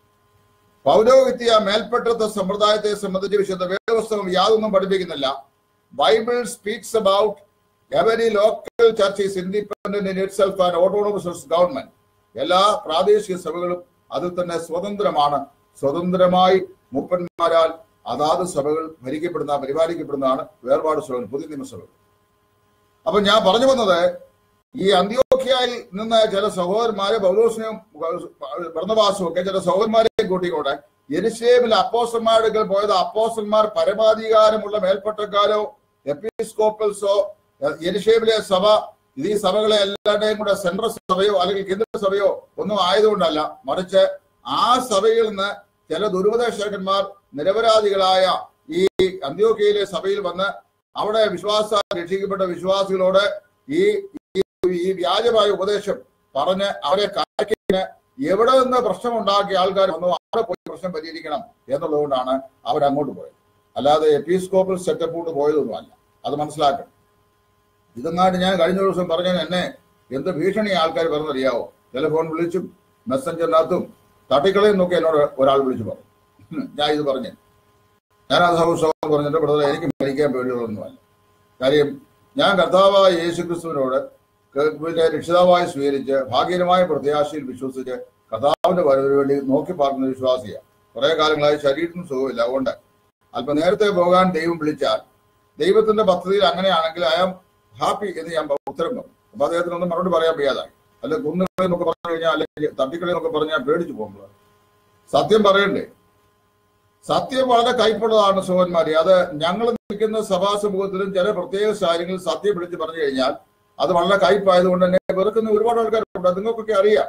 പൗരോഹിത്യ മേൽപ്പെട്ടത്തെ സമ്പ്രദായത്തെ സംബന്ധിച്ച് വിശുദ്ധ വേദപുസ്തകം യാതൊന്നും പഠിപ്പിക്കുന്നില്ല Bible speaks about every local church is independent in itself and autonomous government എല്ലാ പ്രാദേശിക സഭകളും അതിൽ തന്നെ സ്വതന്ത്രമാണ് സ്വതന്ത്രമായി മുപ്പന്മാരാൽ അതാത് സഭകൾ ഭരിക്കപ്പെടുന്ന പരിപാലിക്കപ്പെടുന്നതാണ് വേർപാട് സഭകൾ പുതിയ നിയമസഭകൾ അപ്പൊ ഞാൻ പറഞ്ഞു വന്നത് ഈ അന്ത്യോഖ്യയിൽ നിന്ന് ചില സഹോദരന്മാരെ പൗലോസിനെയും ഭരണവാസവും ഒക്കെ ചില സഹോദരന്മാരെയും കൂട്ടിക്കൊണ്ട് യെരുശലേമിൽ അപ്പോസ്റ്റന്മാരുടെ അടുക്കൽ പോയത് അപ്പോസ്റ്റന്മാർ പരമാധികാരമുള്ള മേൽപ്പട്ടക്കാരോ എപ്പിസ്കോപ്പൽസോ യെരുശലേമിലെ സഭ ഇത് ഈ സഭകളെ എല്ലാവരുടെയും കൂടെ സെൻട്രൽ സഭയോ അല്ലെങ്കിൽ കേന്ദ്ര സഭയോ ഒന്നും ആയതുകൊണ്ടല്ല മറിച്ച് ആ സഭയിൽ നിന്ന് ചില ദുരുപദേശകന്മാർ നിരപരാധികളായ ഈ അന്ത്യോക്കയിലെ സഭയിൽ വന്ന് അവിടെ വിശ്വാസ രക്ഷിക്കപ്പെട്ട വിശ്വാസികളോട് ഈ ഈ വ്യാജമായ ഉപദേശം പറഞ്ഞ് അവരെ കാണിക്കുന്ന എവിടെ നിന്ന് പ്രശ്നം ഉണ്ടാക്കിയ ആൾക്കാർ വന്നു അവിടെ പോയി പ്രശ്നം പരിഹരിക്കണം എന്നുള്ളതുകൊണ്ടാണ് അവരങ്ങോട്ട് പോയത് അല്ലാതെ എപ്പിസ്കോപ്പൽ സെറ്റപ്പ് കൊണ്ട് പോയതൊന്നുമല്ല അത് മനസ്സിലാക്കണം ഇതെങ്ങാണ്ട് ഞാൻ കഴിഞ്ഞ ദിവസം പറഞ്ഞ എന്നെ എന്ത് ഭീഷണി ആൾക്കാർ പറഞ്ഞറിയാവോ ടെലിഫോൺ വിളിച്ചും മെസ്സഞ്ചറിനകത്തും തട്ടിക്കളയും നോക്കി എന്നോട് ഒരാൾ വിളിച്ചു പറഞ്ഞു ഞാൻ ഇത് പറഞ്ഞു ഞാൻ അത് സൗഹൃദം പറഞ്ഞിട്ട് ബ്രദർ എനിക്ക് മരിക്കാൻ പേടിയുള്ളതൊന്നുമല്ല കാര്യം ഞാൻ കർത്താവായ യേശു ക്രിസ്തുവിനോട് പിന്നെ രക്ഷിതാവായി സ്വീകരിച്ച് ഭാഗ്യകരമായ പ്രത്യാശയിൽ വിശ്വസിച്ച് കർത്താവിന്റെ വരവിന് വേണ്ടി നോക്കി പാർക്കുന്ന വിശ്വാസിയാണ് കുറെ കാലങ്ങളായി ശരീരത്തിന് സുഖമില്ല അതുകൊണ്ട് അല്പം നേരത്തെ പോകാൻ ദൈവം വിളിച്ചാൽ ദൈവത്തിന്റെ പദ്ധതിയിൽ അങ്ങനെയാണെങ്കിൽ ഐ ആം ഹാപ്പി എന്ന് ഞാൻ ഉത്തരം പറഞ്ഞു അപ്പൊ അദ്ദേഹത്തിനൊന്നും മറുപടി പറയാൻ വയ്യാതായി അല്ലെ കുന്നുകളെ എന്നൊക്കെ പറഞ്ഞു കഴിഞ്ഞാൽ അല്ലെങ്കിൽ തട്ടിക്കളി എന്നൊക്കെ പറഞ്ഞാൽ പേടിച്ചു പോകുമ്പോൾ സത്യം പറയണ്ടേ സത്യം വളരെ കൈപ്പുള്ളതാണ് സോഹന്മാരെ അത് ഞങ്ങൾ നിൽക്കുന്ന സഭാ സമൂഹത്തിലും ചില പ്രത്യേക കാര്യങ്ങളിൽ സത്യം വിളിച്ച് പറഞ്ഞു കഴിഞ്ഞാൽ അത് വളരെ കയ്പായതുകൊണ്ട് തന്നെ വെറുക്കുന്ന ഒരുപാട് ആൾക്കാരുണ്ട് അത് നിങ്ങൾക്കൊക്കെ അറിയാം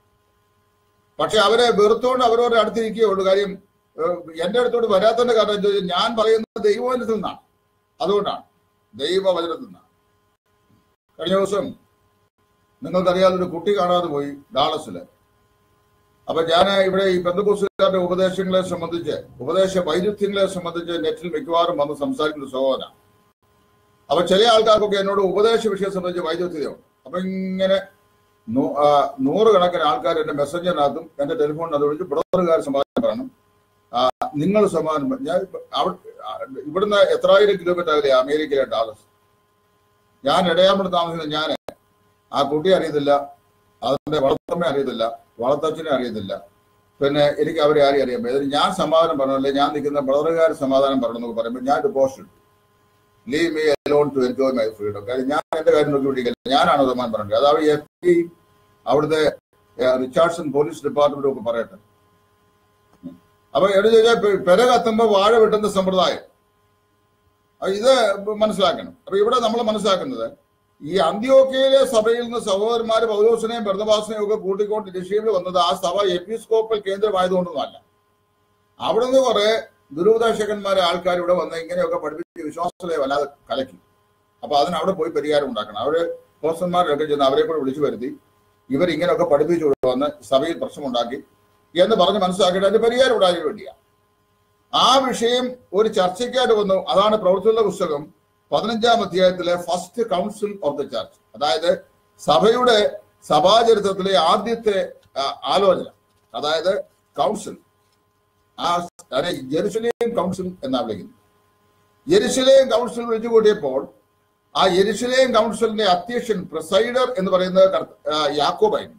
പക്ഷെ അവരെ വെറുത്തോണ്ട് അവരവരുടെ അടുത്തിരിക്കുകയുള്ളൂ കാര്യം എന്റെ അടുത്തോട് വരാത്തതിന്റെ കാരണം എന്താ വെച്ചാൽ ഞാൻ പറയുന്നത് ദൈവവചനത്തിൽ നിന്നാണ് അതുകൊണ്ടാണ് ദൈവവചനത്തിൽ നിന്നാണ് കഴിഞ്ഞ ദിവസം നിങ്ങൾക്കറിയാതെ ഒരു കുട്ടി കാണാതെ പോയി ഡാളസില് അപ്പൊ ഞാൻ ഇവിടെ ഈ ബന്ധുപുസ്തകരുടെ ഉപദേശങ്ങളെ സംബന്ധിച്ച് ഉപദേശ വൈരുദ്ധ്യങ്ങളെ സംബന്ധിച്ച് നെറ്റിൽ മിക്കവാറും വന്ന് സംസാരിക്കുന്ന സഹോദര അപ്പൊ ചില ആൾക്കാർക്കൊക്കെ എന്നോട് ഉപദേശ വിഷയം സംബന്ധിച്ച് വൈരുദ്ധ്യതയുണ്ട് അപ്പൊ ഇങ്ങനെ നൂറുകണക്കിന് ആൾക്കാർ എന്റെ മെസ്സഞ്ചറിനകത്തും എന്റെ ടെലിഫോണിനകത്ത് വിളിച്ച് ബ്രദറുകാർ സമാധാനം പറയണം നിങ്ങൾ സമാധാനം ഞാൻ ഇവിടുന്ന് എത്രായിരം കിലോമീറ്റർ അകലെ അമേരിക്കയിലെ ഡാലസ് ഞാൻ ഇടയാമ്പട് താമസിക്കുന്ന ഞാൻ ആ കുട്ടിയെ അറിയത്തില്ല അതിന്റെ വളർത്തമ്മ അറിയത്തില്ല വളർത്തച്ഛനെ അറിയത്തില്ല പിന്നെ എനിക്ക് അവരെ ആരെയും അറിയാൻ പറ്റും ഞാൻ സമാധാനം പറഞ്ഞല്ലേ ഞാൻ നിൽക്കുന്ന ബ്രദറുകാർ സമാധാനം പറഞ്ഞു എന്നൊക്കെ പറയുമ്പോൾ ഞാൻ ഒരു പോസ്റ്റ് ഇട്ടു leave me alone to enjoy my freedom കാര്യം ഞാൻ എന്റെ കാര്യം നോക്കി പിടിക്കില്ല ഞാനാണ് സമാധാനം പറഞ്ഞത് അതാണ് എഫ് പി അവിടുത്തെ റിച്ചാർഡ്സൺ പോലീസ് ഡിപ്പാർട്ട്മെന്റും ഒക്കെ പറയട്ടെ അപ്പൊ എടുത്ത് ചോദിച്ചാൽ പെര കത്തുമ്പോ വാഴ വെട്ടുന്ന സമ്പ്രദായം ഇത് മനസ്സിലാക്കണം അപ്പൊ ഇവിടെ നമ്മൾ മനസ്സിലാക്കുന്നത് ഈ അന്ത്യോക്കയിലെ സഭയിൽ നിന്ന് സഹോദരന്മാര് പൗലോസിനെയും ഭരണവാസിനെയും ഒക്കെ കൂട്ടിക്കൊണ്ട് ലക്ഷ്യമിൽ വന്നത് ആ സഭ എപ്പിസ്കോപ്പൽ കേന്ദ്രമായതുകൊണ്ടൊന്നുമല്ല അവിടെ നിന്ന് കുറെ ദുരുപദേശകന്മാരെ ആൾക്കാർ ഇവിടെ വന്ന് ഇങ്ങനെയൊക്കെ പഠിപ്പിച്ച് വിശ്വാസത്തെ വല്ലാതെ കലക്കി അപ്പൊ അതിന് അവിടെ പോയി പരിഹാരം ഉണ്ടാക്കണം അവര് പോസ്റ്റന്മാരൊക്കെ ചെന്ന് അവരെ കൂടെ വിളിച്ചു വരുത്തി ഇവർ ഇങ്ങനെയൊക്കെ പഠിപ്പിച്ചു വന്ന് സഭയിൽ പ്രശ്നമുണ്ടാക്കി എന്ന് പറഞ്ഞ് മനസ്സിലാക്കിയിട്ട് അതിന്റെ പരിഹാരം ഉണ്ടാകാൻ വേണ്ടിയാണ് ആ വിഷയം ഒരു ചർച്ചയ്ക്കായിട്ട് വന്നു അതാണ് പ്രവർത്തിയുള്ള പുസ്തകം പതിനഞ്ചാം അധ്യായത്തിലെ first council of the church അതായത് സഭയുടെ സഭാചരിത്രത്തിലെ ആദ്യത്തെ ആലോചന അതായത് കൗൺസിൽ ആ ജെറുസലേം കൗൺസിൽ എന്നാ വിളിക്കുന്നത് ജെറുസലേം കൗൺസിൽ വിളിച്ചു കൂട്ടിയപ്പോൾ ആ യെരുഷലേം കൗൺസിലിന്റെ അധ്യക്ഷൻ പ്രസൈഡർ എന്ന് പറയുന്നത് യാക്കോബായിരുന്നു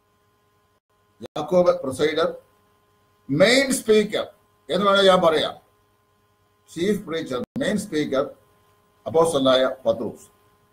യാക്കോബ് പ്രസൈഡർ മെയിൻ സ്പീക്കർ എന്ന് വേണേൽ ഞാൻ പറയാം ചീഫ് പ്രീച്ചർ മെയിൻ സ്പീക്കർ അപ്പോസ്റ്റലായ പത്രൂസ്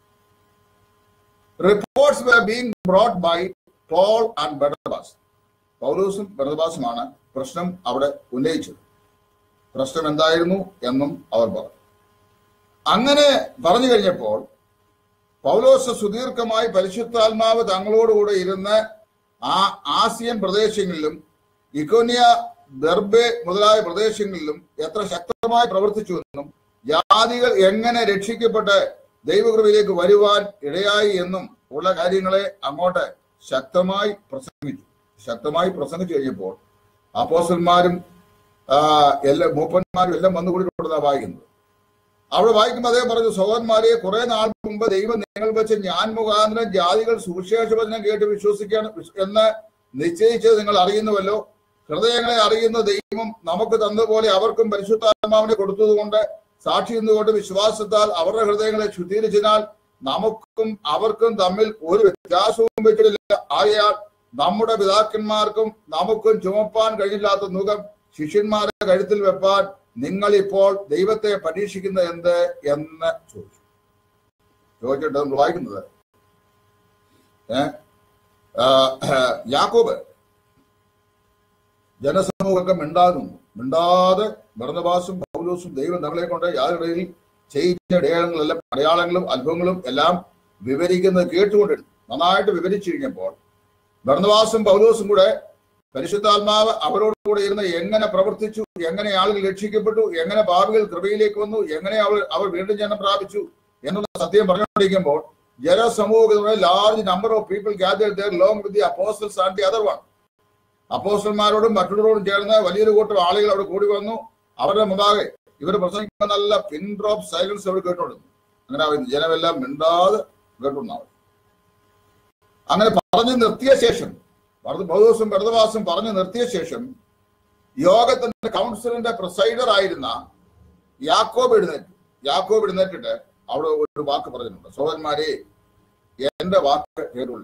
reports were being brought by Paul and Barnabas പൗലൂസും ബർണബാസുമാണ് പ്രശ്നം അവിടെ ഉന്നയിച്ചത് പ്രശ്നം എന്തായിരുന്നു എന്നും അവർ പറഞ്ഞു അങ്ങനെ പറഞ്ഞു കഴിഞ്ഞപ്പോൾ പൗലോസ് സുദീർഘമായി പരിശുദ്ധാത്മാവ് തങ്ങളോടുകൂടെ ഇരുന്ന് ആ ആസിയൻ പ്രദേശങ്ങളിലും ഇക്കോനിയ ദർബെ മുതലായ പ്രദേശങ്ങളിലും എത്ര ശക്തമായി പ്രവർത്തിച്ചു എന്നും ജാതികൾ എങ്ങനെ രക്ഷിക്കപ്പെട്ട് ദൈവകൃപയിലേക്ക് വരുവാൻ ഇടയായി എന്നും ഉള്ള കാര്യങ്ങളെ അങ്ങോട്ട് ശക്തമായി പ്രസംഗിച്ചു ശക്തമായി പ്രസംഗിച്ചു കഴിഞ്ഞപ്പോൾ അപ്പോസ്റ്റന്മാരും ആ, എല്ലാ മൂപ്പന്മാരും എല്ലാം വന്നുകൂടിക്കൊണ്ടാണ് വായിക്കുന്നത് അവിടെ വായിക്കുമ്പോൾ അദ്ദേഹം പറഞ്ഞു സഹോദരന്മാരെ കുറെ നാൾ മുമ്പ് ദൈവം നിങ്ങൾ വെച്ച് ഞാൻ മുഖാന്തരം ജാതികൾ സുവിശേഷവചനം കേട്ട് വിശ്വസിക്കാൻ എന്ന് നിശ്ചയിച്ചത് നിങ്ങൾ അറിയുന്നുവല്ലോ ഹൃദയങ്ങളെ അറിയുന്ന ദൈവം നമുക്ക് തന്നതുപോലെ അവർക്കും പരിശുദ്ധാത്മാവിനെ കൊടുത്തതുകൊണ്ട് സാക്ഷി നിന്നുകൊണ്ട് വിശ്വാസത്താൽ അവരുടെ ഹൃദയങ്ങളെ ശുദ്ധീകരിച്ചതിനാൽ നമുക്കും അവർക്കും തമ്മിൽ ഒരു വ്യത്യാസവും വെച്ചിട്ടില്ല ആയാൽ നമ്മുടെ പിതാക്കന്മാർക്കും നമുക്കും ചുമപ്പാൻ കഴിഞ്ഞില്ലാത്ത മുഖം ശിഷ്യന്മാരെ കഴുത്തിൽ വെപ്പാൻ നിങ്ങൾ ഇപ്പോൾ ദൈവത്തെ പരീക്ഷിക്കുന്നത് എന്ത് എന്ന് ചോദിച്ചു ചോദിച്ചിട്ട് നമ്മൾ വായിക്കുന്നത് ഏ ആ, യാക്കോബ് ജനസമൂഹമൊക്കെ മിണ്ടാതെ നിന്നു മിണ്ടാതെ ഭരണവാസും പൗലോസും ദൈവം തങ്ങളെ കൊണ്ട് യാതൊരു ചെയ്ത അടയാളങ്ങളെല്ലാം അടയാളങ്ങളും അത്ഭുതങ്ങളും എല്ലാം വിവരിക്കുന്നത് കേട്ടുകൊണ്ടിരുന്നു നന്നായിട്ട് വിവരിച്ചു കഴിഞ്ഞപ്പോൾ ഭരണവാസും പൗലോസും കൂടെ പരിശുദ്ധാത്മാവ് അവരോട് കൂടെ ഇരുന്ന് എങ്ങനെ പ്രവർത്തിച്ചു എങ്ങനെ ആളുകൾ രക്ഷിക്കപ്പെട്ടു എങ്ങനെ ഭാവികൾ കൃപയിലേക്ക് വന്നു എങ്ങനെ അവർ അവർ വീണ്ടും ജനം പ്രാപിച്ചു എന്നുള്ള സത്യം പറഞ്ഞുകൊണ്ടിരിക്കുമ്പോൾ ജനസമൂഹത്തിലൂടെ large number of people gathered along with the apostles and the other one അപ്പോസ്റ്റന്മാരോടും മറ്റുള്ളവരോടും ചേർന്ന് വലിയൊരു കൂട്ടം ആളുകൾ അവിടെ കൂടി വന്നു അവരുടെ മുമ്പാകെ ഇവർ പ്രസംഗിക്കുന്ന നല്ല പിൻ ഡ്രോപ്പ് സൈലൻസ് അവർ കേട്ടോണ്ടിരുന്നു അങ്ങനെ അവർ ജനമെല്ലാം മിണ്ടാതെ കേട്ടുണ്ടാവും അങ്ങനെ പറഞ്ഞു നിർത്തിയ ശേഷം ബൗദ്ധോസും ഭരതവാസും പറഞ്ഞു നിർത്തിയ ശേഷം യോഗത്തിന്റെ കൗൺസിലിന്റെ പ്രസൈഡർ ആയിരുന്ന യാക്കോബ് എഴുന്നേറ്റു യാക്കോബ് എഴുന്നേറ്റിട്ട് അവിടെ ഒരു വാക്ക് പറഞ്ഞിട്ടുണ്ട് സോദന്മാരെ എന്റെ വാക്ക് കേട്ടുള്ളൂ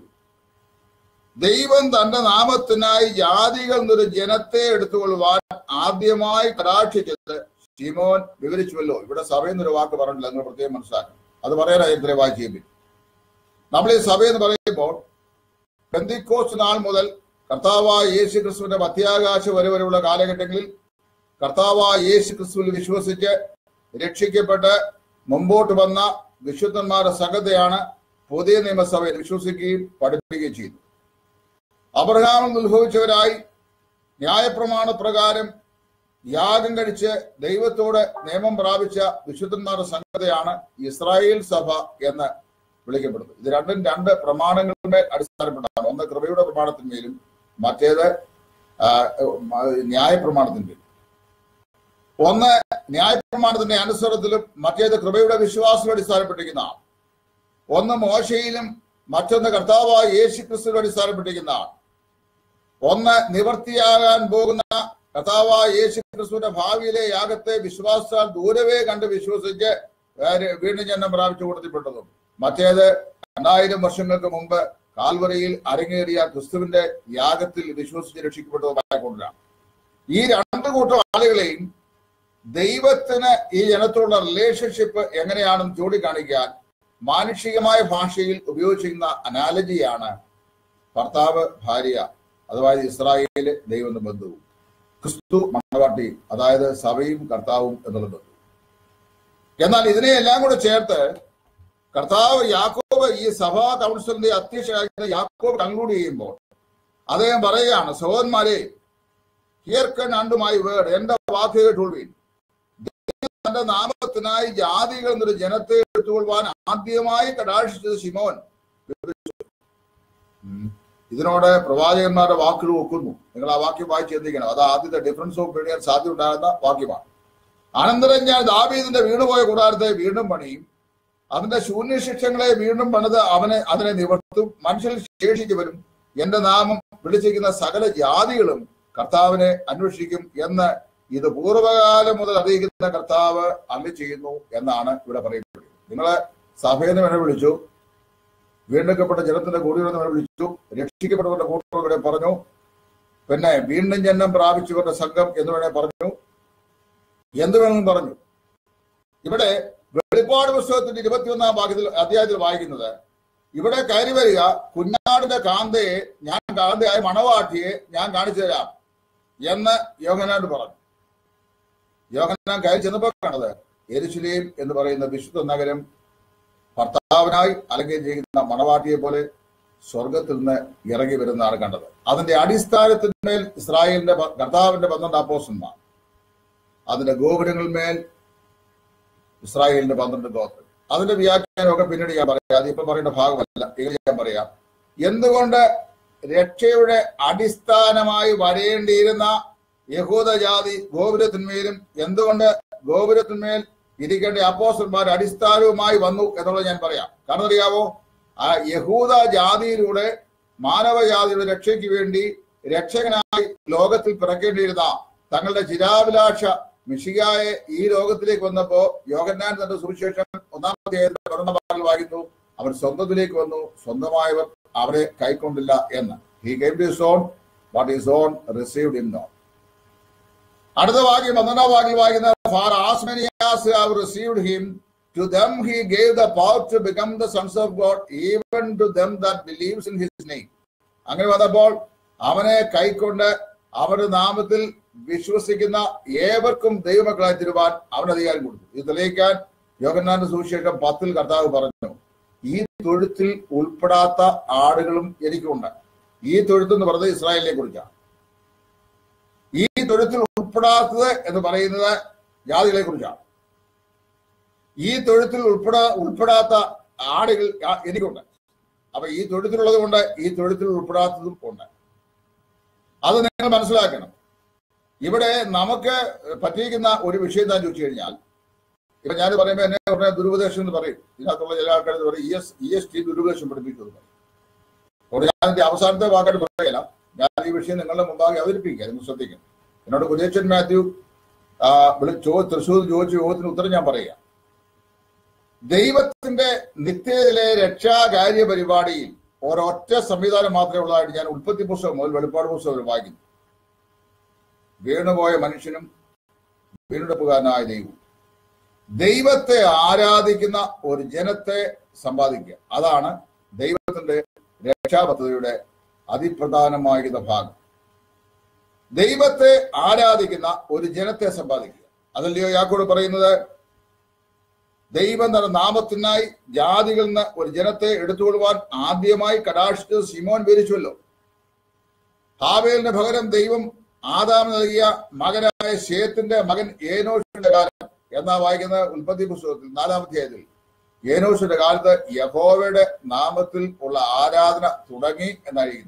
ദൈവം തന്റെ നാമത്തിനായി ജാതികൾ എന്നൊരു ജനത്തെ എടുത്തുകൊള്ളുവാൻ ആദ്യമായി കടാക്ഷിച്ചത് ശിമോൻ വിവരിച്ചുവല്ലോ ഇവിടെ സഭയിൽ നിന്നൊരു വാക്ക് പറഞ്ഞില്ല നിങ്ങൾ പ്രത്യേകം മനസ്സിലാക്കണം അത് പറയാനായി ഇത്രയും വായിച്ചു നമ്മൾ ഈ സഭയെന്ന് പറയുമ്പോൾ പെന്തിക്കോസ് നാൾ മുതൽ കർത്താവായ യേശു ക്രിസ്തുവിന്റെ മധ്യാകാശ വരെ വരെയുള്ള കാലഘട്ടങ്ങളിൽ കർത്താവായ യേശു ക്രിസ്തുവിൽ വിശ്വസിച്ച് രക്ഷിക്കപ്പെട്ട് മുമ്പോട്ട് വന്ന വിശുദ്ധന്മാരുടെ സംഘത്തെയാണ് പുതിയ നിയമസഭയിൽ വിശ്വസിക്കുകയും പഠിപ്പിക്കുകയും ചെയ്തു അബ്രഹാമിൽ നിന്ന് ഉത്ഭവിച്ചവരായി ന്യായപ്രമാണ പ്രകാരം യാഗം കഴിച്ച് ദൈവത്തോട് നിയമം പ്രാപിച്ച വിശുദ്ധന്മാരുടെ സംഘത്തെയാണ് ഇസ്രായേൽ സഭ എന്ന് വിളിക്കപ്പെടുന്നത് ഇത് രണ്ടും രണ്ട് പ്രമാണങ്ങളുമേൽ അടിസ്ഥാനപ്പെട്ടാണ് ഒന്ന് കൃപയുടെ പ്രമാണത്തിന്മേലും മറ്റേത് ആ, ന്യായപ്രമാണത്തിന്മേലും ഒന്ന് ന്യായപ്രമാണത്തിന്റെ അനുസരണത്തിലും മറ്റേത് കൃപയുടെ വിശ്വാസം അടിസ്ഥാനപ്പെട്ടിരിക്കുന്നതാണ് ഒന്ന് മോശയിലും മറ്റൊന്ന് കർത്താവായ യേശു ക്രിസ്തുവിലും അടിസ്ഥാനപ്പെട്ടിരിക്കുന്നതാണ് ഒന്ന് നിവർത്തിയാകാൻ പോകുന്ന കർത്താവായ യേശു ക്രിസ്തുവിന്റെ ഭാവിയിലെ യാഗത്തെ വിശ്വാസാൽ ദൂരവേ കണ്ട് വിശ്വസിച്ച് വേറെ വീണ്ടും ജന്മം പ്രാപിച്ചു കൊടുത്തിപ്പെട്ടതും മറ്റേത് രണ്ടായിരം വർഷങ്ങൾക്ക് മുമ്പ് കാൽവറിയിൽ അരങ്ങേറിയ ക്രിസ്തുവിന്റെ യാഗത്തിൽ വിശ്വസിച്ച് രക്ഷിക്കപ്പെട്ടതുമായ കൊണ്ടാണ് ഈ രണ്ട് കൂട്ടം ആളുകളെയും ദൈവത്തിന് ഈ ജനത്തോടുള്ള റിലേഷൻഷിപ്പ് എങ്ങനെയാണെന്ന് ചൂണ്ടിക്കാണിക്കാൻ മാനുഷികമായ ഭാഷയിൽ ഉപയോഗിച്ചിരുന്ന അനാലജിയാണ് ഭർത്താവ് ഭാര്യ അഥവാ ഇസ്രായേല് ദൈവം ബന്ധുവും ക്രിസ്തു മണവാട്ടി അതായത് സഭയും കർത്താവും എന്നുള്ള ബന്ധു എന്നാൽ ഇതിനെയെല്ലാം കൂടെ ചേർത്ത് കർത്താവ് യാക്കോബ് ഈ സഭാ കൗൺസിലിന്റെ അധ്യക്ഷനായിരുന്ന യാക്കോബ് കൺക്ലൂഡ് ചെയ്യുമ്പോൾ അദ്ദേഹം പറയുകയാണ് സഹോദരന്മാരെ ഹിയർ കൺ അണ്ടു മൈ വേർഡ് എന്റെ വാക്ക് കേട്ടുകൊള്ളുവീൻ തന്റെ നാമത്തിനായി ജാതികൾ എന്നൊരു ജനത്തെ എടുത്തുകൊള്ളുവാൻ ആദ്യമായി കടാക്ഷിച്ചത് ശിമോൻ ഉം. ഇതിനോട് പ്രവാചകന്മാരുടെ വാക്കുകൾ ഒക്കുന്നു നിങ്ങൾ ആ വാക്യം വായിച്ച് ചിന്തിക്കണം അത് ആദ്യത്തെ ഡിഫറൻസ് ഓഫ് ഒപ്പീനിയൻ സാധ്യത ഉണ്ടാകുന്ന വാക്യമാണ് അനന്തരം ഞാൻ ദാവീദിന്റെ വീണുപോയ കൂടാരത്തെ വീണ്ടും പണിയും അതിന്റെ ശൂന്യശിക്ഷങ്ങളെ വീണ്ടും പണിത് അവനെ അതിനെ നിവർത്തും മനുഷ്യരിൽ ശേഷിച്ചു വരും എന്റെ നാമം വിളിച്ചിരിക്കുന്ന സകല ജാതികളും കർത്താവിനെ അന്വേഷിക്കും എന്ന് ഇത് പൂർവ്വകാലം മുതൽ അറിയിക്കുന്ന കർത്താവ് അല്ലി ചെയ്യുന്നു എന്നാണ് ഇവിടെ പറയുന്നത് നിങ്ങളെ സഭയെന്ന് വേണേ വിളിച്ചു വീണ്ടെടുക്കപ്പെട്ട ജനത്തിന്റെ കൂടിയെന്ന് വേണേ വിളിച്ചു രക്ഷിക്കപ്പെട്ടവരുടെ കൂട്ടം ഇവിടെ പറഞ്ഞു പിന്നെ വീണ്ടും ജന്മം പ്രാപിച്ചവരുടെ സംഘം എന്ന് വേണേ പറഞ്ഞു എന്ത് വേണമെന്ന് പറഞ്ഞു ഇവിടെ വെളിപ്പാട് പുസ്തകത്തിന്റെ ഇരുപത്തിയൊന്നാം ഭാഗ്യത്തിൽ അധ്യായത്തിൽ വായിക്കുന്നത് ഇവിടെ കയറി വരിക കുഞ്ഞാടിന്റെ കാന്തയെ ഞാൻ കാന്തയായ മണവാട്ടിയെ ഞാൻ കാണിച്ചു തരാം എന്ന് യോഹനാട് പറഞ്ഞു യോഹനാൻ കയറി ചെന്നപ്പോൾ കാണത് എരുശുലേം എന്ന് പറയുന്ന വിശുദ്ധ നഗരം ഭർത്താവിനായി അല്ലെങ്കിൽ ചെയ്യുന്ന മണവാട്ടിയെ പോലെ സ്വർഗത്തിൽ നിന്ന് ഇറങ്ങി വരുന്നതാണ് കണ്ടത് അതിന്റെ അടിസ്ഥാനത്തിന്മേൽ ഇസ്രായേലിന്റെ പ- കർത്താവിന്റെ പന്ത്രണ്ട് അപ്പോസന്മാർ അതിന്റെ ഗോപുരങ്ങളിന്മേൽ ഇസ്രായേലിന്റെ പന്ത്രണ്ട് ഗോത്രങ്ങൾ അതിന്റെ വ്യാഖ്യാനമൊക്കെ പിന്നീട് ഞാൻ പറയാം അതിപ്പോ പറയേണ്ട ഭാഗമല്ല എങ്കിലും ഞാൻ പറയാം എന്തുകൊണ്ട് രക്ഷയുടെ അടിസ്ഥാനമായി വരേണ്ടിയിരുന്ന യഹൂദജാതി ഗോപുരത്തിന്മേലും എന്തുകൊണ്ട് ഗോപുരത്തിന്മേൽ ഇരിക്കേണ്ട അപ്പോസ്റ്റന്മാർ അടിസ്ഥാനവുമായി വന്നു എന്നുള്ളത് ഞാൻ പറയാം കാരണം അറിയാവോ ആ യഹൂദ ജാതിയിലൂടെ മാനവജാതിയുടെ രക്ഷയ്ക്ക് വേണ്ടി രക്ഷകനായി ലോകത്തിൽ പിറക്കേണ്ടിയിരുന്ന തങ്ങളുടെ ചിരാഭിലാഷ മിഷികായെ ഈ ലോകത്തിലേക്ക് വന്നപ്പോ യോഗന്നാൻ തന്റെ സുവിശേഷം ഒന്നാമത്തെ ഭാഗങ്ങൾ വായിക്കുന്നു അവർ സ്വന്തത്തിലേക്ക് വന്നു സ്വന്തമായവർ അവരെ കൈക്കൊണ്ടില്ല എന്ന് he came to own what is own received him not അടുത്ത വാക്യം പന്ത്രണ്ടാം വാക്യം വായിക്കുന്ന for as many as have received him to them he gave the power to become the sons of God even to them that believes in his name അങ്ങനെ വന്നപ്പോൾ അവനെ കൈക്കൊണ്ട് അവരുടെ നാമത്തിൽ വിശ്വസിക്കുന്ന ഏവർക്കും ദൈവമക്കളായി തരുവാൻ അവൻ അധികാരം കൊടുത്തു ഇത് തെളിയിക്കാൻ യോഗന്നാന്റെ സുവിശേഷം പത്തിൽ കർത്താവ് പറഞ്ഞു ഈ തൊഴുത്തിൽ ഉൾപ്പെടാത്ത ആടുകളും എനിക്കുണ്ട് ഈ തൊഴുത്ത് എന്ന് പറഞ്ഞത് ഇസ്രായേലിനെ കുറിച്ചാണ് ഈ തൊഴുത്തിൽ ഉൾപ്പെടാത്തത് എന്ന് പറയുന്നത് ജാതികളെ കുറിച്ചാണ് ഈ തൊഴുത്തിൽ ഉൾപ്പെടാ ഉൾപ്പെടാത്ത ആടുകൾ ആ- എനിക്കുണ്ട് അപ്പൊ ഈ തൊഴുത്തിലുള്ളത് കൊണ്ട് ഈ തൊഴുത്തിൽ ഉൾപ്പെടാത്തതും ഉണ്ട് അത് നിങ്ങൾ മനസ്സിലാക്കണം ഇവിടെ നമുക്ക് പറ്റിയിരിക്കുന്ന ഒരു വിഷയം എന്താ ചോദിച്ചു കഴിഞ്ഞാൽ ഇപ്പൊ ഞാൻ പറയുമ്പോൾ എന്നെ ഉടനെ ദുരുപദേശം എന്ന് പറയും ഇതിനകത്തുള്ള ചില ആൾക്കാർ പറയും E S E S T ദുരുപദേശം പഠിപ്പിച്ചു എന്ന് പറയും അതുകൊണ്ട് ഞാൻ എന്റെ അവസാനത്തെ വാക്കായിട്ട് പറയില്ല ഞാൻ ഈ വിഷയം നിങ്ങളുടെ മുമ്പാകെ അവതരിപ്പിക്കുക നിങ്ങൾ ശ്രദ്ധിക്കണം എന്നോട് കുര്യച്ചൻ മാത്യു ആ, വിളി- ചോ തൃശ്ശൂർ ചോദിച്ച ചോദ്യത്തിന് ഉത്തരം ഞാൻ പറയാം ദൈവത്തിന്റെ നിത്യതയിലെ രക്ഷാകാര്യ പരിപാടിയിൽ ഒരൊറ്റ സംവിധാനം മാത്രമേ ഉള്ളതായിട്ട് ഞാൻ ഉൽപ്പത്തി പുസ്തകം മുതൽ വെളിപ്പാട് പുസ്തകം വരെ വായിക്കുന്നു വീണുപോയ മനുഷ്യനും വീണ്ടെടുപ്പുകാരനായ ദൈവം ദൈവത്തെ ആരാധിക്കുന്ന ഒരു ജനത്തെ സമ്പാദിക്കുക അതാണ് ദൈവത്തിന്റെ രക്ഷാപദ്ധതിയുടെ അതിപ്രധാനമായിരുന്ന ഭാഗം ദൈവത്തെ ആരാധിക്കുന്ന ഒരു ജനത്തെ സമ്പാദിക്കുക അതല്ലയോ യാക്കോട് പറയുന്നത് ദൈവം തന്റെ നാമത്തിനായി ജാതികളിൽ നിന്ന് ഒരു ജനത്തെ എടുത്തുകൊള്ളുവാൻ ആദ്യമായി കടാക്ഷിച്ചത് സിമോൻ വിവരിച്ചുവല്ലോ ഹാവേലിന് പകരം ദൈവം ആദാം നൽകിയ മകനായ ഷേത്തിന്റെ മകൻ ഏനോഷിന്റെ കാലം എന്നാ വായിക്കുന്ന ഉൽപ്പത്തി പുസ്തകത്തിൽ നാലാമത്തെ അധ്യായത്തിൽ ഏനോഷിന്റെ കാലത്ത് യഹോവയുടെ നാമത്തിൽ ഉള്ള ആരാധന തുടങ്ങി എന്നറിയിക്കുന്നു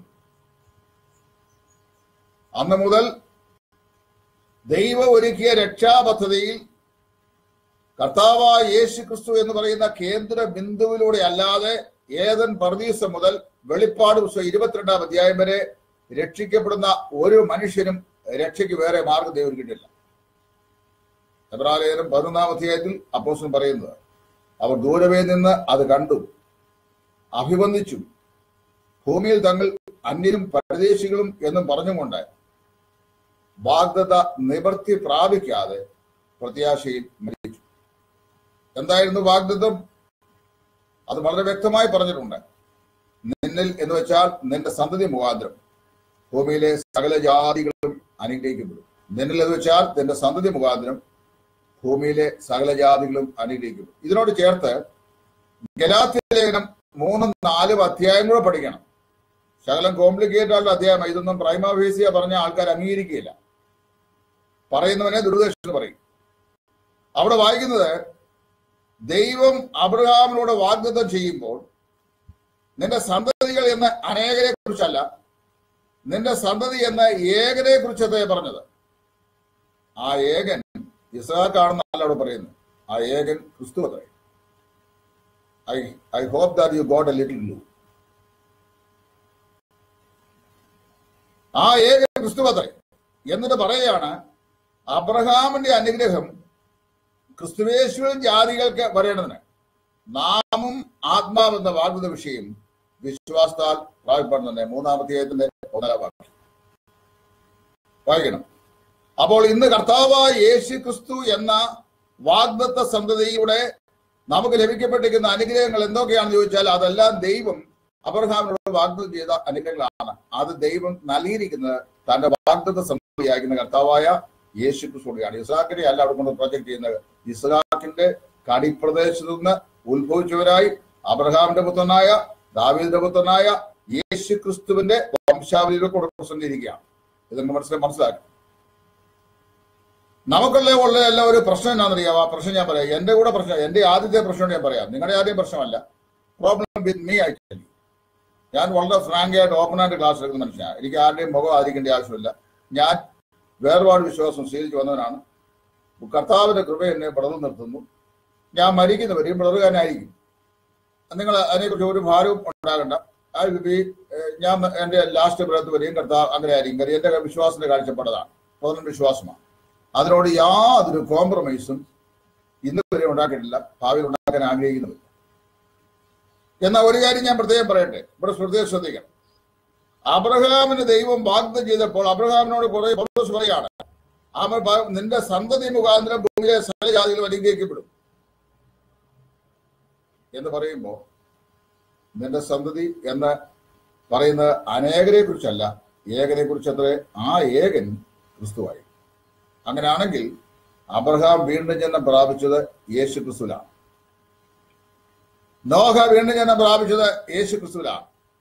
അന്ന് മുതൽ ദൈവം ഒരുക്കിയ രക്ഷാപദ്ധതിയിൽ കർത്താവായ യേശു ക്രിസ്തു എന്ന് പറയുന്ന കേന്ദ്ര ബിന്ദുവിലൂടെ അല്ലാതെ ഏതൻ പർദീസ മുതൽ വെളിപ്പാട് പുസ്തകം ഇരുപത്തിരണ്ടാം അധ്യായം വരെ രക്ഷിക്കപ്പെടുന്ന ഒരു മനുഷ്യനും രക്ഷയ്ക്ക് വേറെ മാർഗം ദൈവം കിട്ടില്ല എബ്രാലേഖനം പതിനൊന്നാം അധ്യായത്തിൽ അപ്പോസ്റ്റലൻ പറയുന്നത് അവർ ദൂരമേ നിന്ന് അത് കണ്ടു അഭിവന്ദിച്ചു ഭൂമിയിൽ തങ്ങൾ അന്യരും പരദേശികളും എന്നും പറഞ്ഞുകൊണ്ട് വാഗ്ദത്ത നിവർത്തി പ്രാപിക്കാതെ പ്രത്യാശയിൽ മരിച്ചു എന്തായിരുന്നു വാഗ്ദത്തം അത് വളരെ വ്യക്തമായി പറഞ്ഞിട്ടുണ്ട് നിന്നിൽ എന്ന് വെച്ചാൽ നിന്റെ സന്തതി മുഖാന്തരം ഭൂമിയിലെ സകല ജാതികളും അനുഗ്രഹിക്കപ്പെടും നിന്നിൽ എന്ന് വെച്ചാൽ നിന്റെ സന്തതി മുഖാന്തരം ഭൂമിയിലെ സകല ജാതികളും അനുഗ്രഹിക്കപ്പെടും ഇതിനോട് ചേർത്ത് ഗലാത്യ ലേഖനം മൂന്നും നാലും അധ്യായം കൂടെ പഠിക്കണം ശകലം കോംപ്ലിക്കേറ്റഡ് ആയിട്ടുള്ള അധ്യായം ഇതൊന്നും പ്രൈമാവേസിയ പറഞ്ഞ ആൾക്കാർ അംഗീകരിക്കുകയില്ല പറയുന്നവനെ ദുരുദ്ദേശം പറയും അവിടെ വായിക്കുന്നത് ദൈവം അബ്രഹാമിനോട് വാഗ്ദത്തം ചെയ്യുമ്പോൾ നിന്റെ സന്തതികൾ എന്ന് അനേകരെ കുറിച്ചല്ല നിന്റെ സന്തതി എന്ന ഏകനെ കുറിച്ചതേ പറഞ്ഞത് ആ ഏകൻ ഇസാഖാണെന്നല്ല അവിടെ പറയുന്നത് ആ ഏകൻ ക്രിസ്തു അത്രേ I I hope that you got a little ലൂ ആ ഏകൻ ക്രിസ്തു അത്രേ എന്നിട്ട് പറയുകയാണ് അബ്രഹാമിന്റെ അനുഗ്രഹം ക്രിസ്തുവേശ്വരൻ ജാതികൾക്ക് വരേണ്ടതിന് നാമും ആത്മാവെന്ന വാഗ്ദത്ത വിഷയം വിശ്വാസത്താൽ പ്രാപിപ്പെടുന്നതിന്റെ മൂന്നാമത്തെ ഒന്നര വാക്യം വായിക്കണം അപ്പോൾ ഇന്ന് കർത്താവായ യേശു ക്രിസ്തു എന്ന വാഗ്ദത്ത സന്തതിയുടെ നമുക്ക് ലഭിക്കപ്പെട്ടിരിക്കുന്ന അനുഗ്രഹങ്ങൾ എന്തൊക്കെയാണെന്ന് ചോദിച്ചാൽ അതെല്ലാം ദൈവം അബ്രഹാമിനോട് വാഗ്ദത്തം ചെയ്ത അനുഗ്രഹങ്ങളാണ് അത് ദൈവം നൽകിയിരിക്കുന്നത് തന്റെ വാഗ്ദത്ത സന്തതിയായിരിക്കുന്ന കർത്താവായ യേശു ക്രിസ്തുയാണ് ഇസ്ഹാക്കിനെ അല്ല അവിടെ കൊണ്ട് പ്രൊജക്ട് ചെയ്യുന്നത് ഇസ്ഹാക്കിന്റെ കടിപ്രദേശത്തു നിന്ന് ഉത്ഭവിച്ചവരായി അബ്രഹാമിന്റെ പുത്രനായ ദാവീദിന്റെ പുത്രനായ യേശു ക്രിസ്തുവിന്റെ വംശാവലിയിലൂടെ പ്രസംഗിച്ചിരിക്കുകയാണ് ഇത് നിങ്ങൾ മനസ്സിലാക്കി മനസ്സിലാക്കി നമുക്കുള്ള ഉള്ള എല്ലാ ഒരു പ്രശ്നം എന്താണെന്നറിയാം ആ പ്രശ്നം ഞാൻ പറയാം എന്റെ കൂടെ പ്രശ്നം എന്റെ ആദ്യത്തെ പ്രശ്നം ഞാൻ പറയാം നിങ്ങളുടെ ആദ്യം പ്രശ്നമല്ല പ്രോബ്ലം വിത്ത് മീ ആക്ച്വലി ഞാൻ വളരെ ഫ്രാങ്ക് ആയിട്ട് ഓപ്പൺ ആയിട്ട് ക്ലാസ് എടുക്കുന്ന മനുഷ്യനാണ് എനിക്ക് ആരുടെയും മുഖം ആയിരിക്കേണ്ട ആവശ്യമില്ല ഞാൻ വേർപാട് വിശ്വാസം സ്വീകരിച്ചു വന്നവനാണ് കർത്താവിന്റെ കൃപ എന്നെ പടർന്നു നിർത്തുന്നു ഞാൻ മരിക്കുന്നവരെയും പടറുകാരനായിരിക്കും നിങ്ങൾ അതിനെക്കുറിച്ച് ഒരു ഭാരവും ഉണ്ടാകണ്ട ഐ വിൽ ബി ഞാൻ എന്റെ ലാസ്റ്റ് ബ്രത്ത് വരെയും കർത്താവ് അങ്ങനെ ആയിരിക്കും കാര്യം എന്റെ വിശ്വാസത്തിന്റെ കാഴ്ചപ്പാടതാണ് പതിനെട്ട് വിശ്വാസമാണ് അതിനോട് യാതൊരു കോംപ്രമൈസും ഇന്ന് വരെ ഉണ്ടാക്കിയിട്ടില്ല ഭാവിയിൽ ഉണ്ടാക്കാൻ ആഗ്രഹിക്കുന്നുമില്ല എന്നാൽ ഒരു കാര്യം ഞാൻ പ്രത്യേകം പറയട്ടെ ഇവിടെ പ്രത്യേകം ശ്രദ്ധിക്കണം അബ്രഹാമിന് ദൈവം വാഗ്ദം ചെയ്തപ്പോൾ അബ്രഹാമിനോട് കുറെ പൗലോസ് പറയാണ് അവൻ പ- നിന്റെ സന്തതി മുഖാന്തരം ഭൂമിയിലെ സകല ജാതികളും അനുഗ്രഹിക്കപ്പെടും എന്ന് പറയുമ്പോൾ നിന്റെ സന്തതി എന്ന് പറയുന്നത് അനേകരെ കുറിച്ചല്ല ഏകനെ കുറിച്ചത്രേ ആ ഏകൻ ക്രിസ്തുവായി അങ്ങനെയാണെങ്കിൽ അബ്രഹാം വീണ്ടും ജന്മം പ്രാപിച്ചത് യേശു ക്രിസ്തുവിലാണ് നോഹ വീണ്ടും ജന്മം പ്രാപിച്ചത് യേശു ക്രിസ്തുവിലാണ്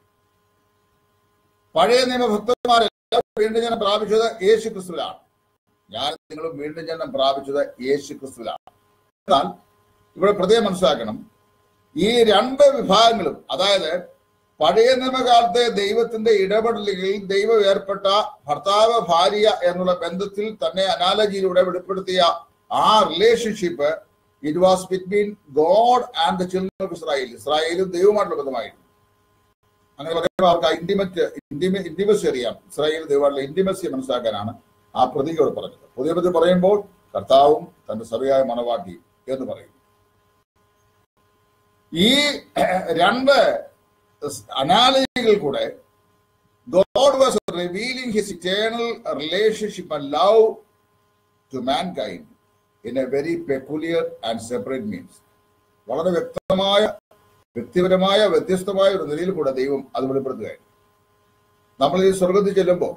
പഴയ നിയമഭക്തന്മാരെല്ലാം വീണ്ടും ജന്മം പ്രാപിച്ചത് യേശു ക്രിസ്തുവിലാണ് ഞാൻ നിങ്ങളും വീണ്ടും ജന്മം പ്രാപിച്ചത് യേശു ക്രിസ്തുവിലാണ് എന്നാൽ ഇവിടെ പ്രത്യേകം മനസ്സിലാക്കണം ഈ രണ്ട് വിഭാഗങ്ങളും അതായത് പഴയ നിയമകാലത്തെ ദൈവത്തിന്റെ ഇടപെടലുകളിൽ ദൈവം ഏർപ്പെട്ട ഭർത്താവ് ഭാര്യ എന്നുള്ള ബന്ധത്തിൽ തന്നെ അനാലജിയിലൂടെ വെളിപ്പെടുത്തിയ ആ relationship it was between God and the children of Israel ഇസ്രായേലും ദൈവമായിട്ടുള്ള ബന്ധമായിരുന്നു അങ്ങനെ പറയുമ്പോൾ അവർക്ക് ഇന്റിമറ്റ് ഇന്റിമസി അറിയാം ഇസ്രായേൽ ദൈവമായിട്ടുള്ള ഇന്റിമസി മനസ്സിലാക്കാനാണ് ആ പ്രതീകയോട് പറഞ്ഞത് പുതിയ പറ്റി പറയുമ്പോൾ കർത്താവും തന്റെ സഭയായ മണവാട്ടിയും എന്ന് പറയും ഈ രണ്ട് അനാലജികൾ കൂടെ God was revealing his eternal relationship and love to mankind in a very peculiar and separate means വളരെ വ്യക്തമായ വ്യക്തിപരമായ വ്യത്യസ്തമായ ഒരു നിലയിൽ കൂടെ ദൈവം അത് വെളിപ്പെടുത്തുകയായിരുന്നു നമ്മൾ ഈ സ്വർഗത്തിൽ ചെല്ലുമ്പോൾ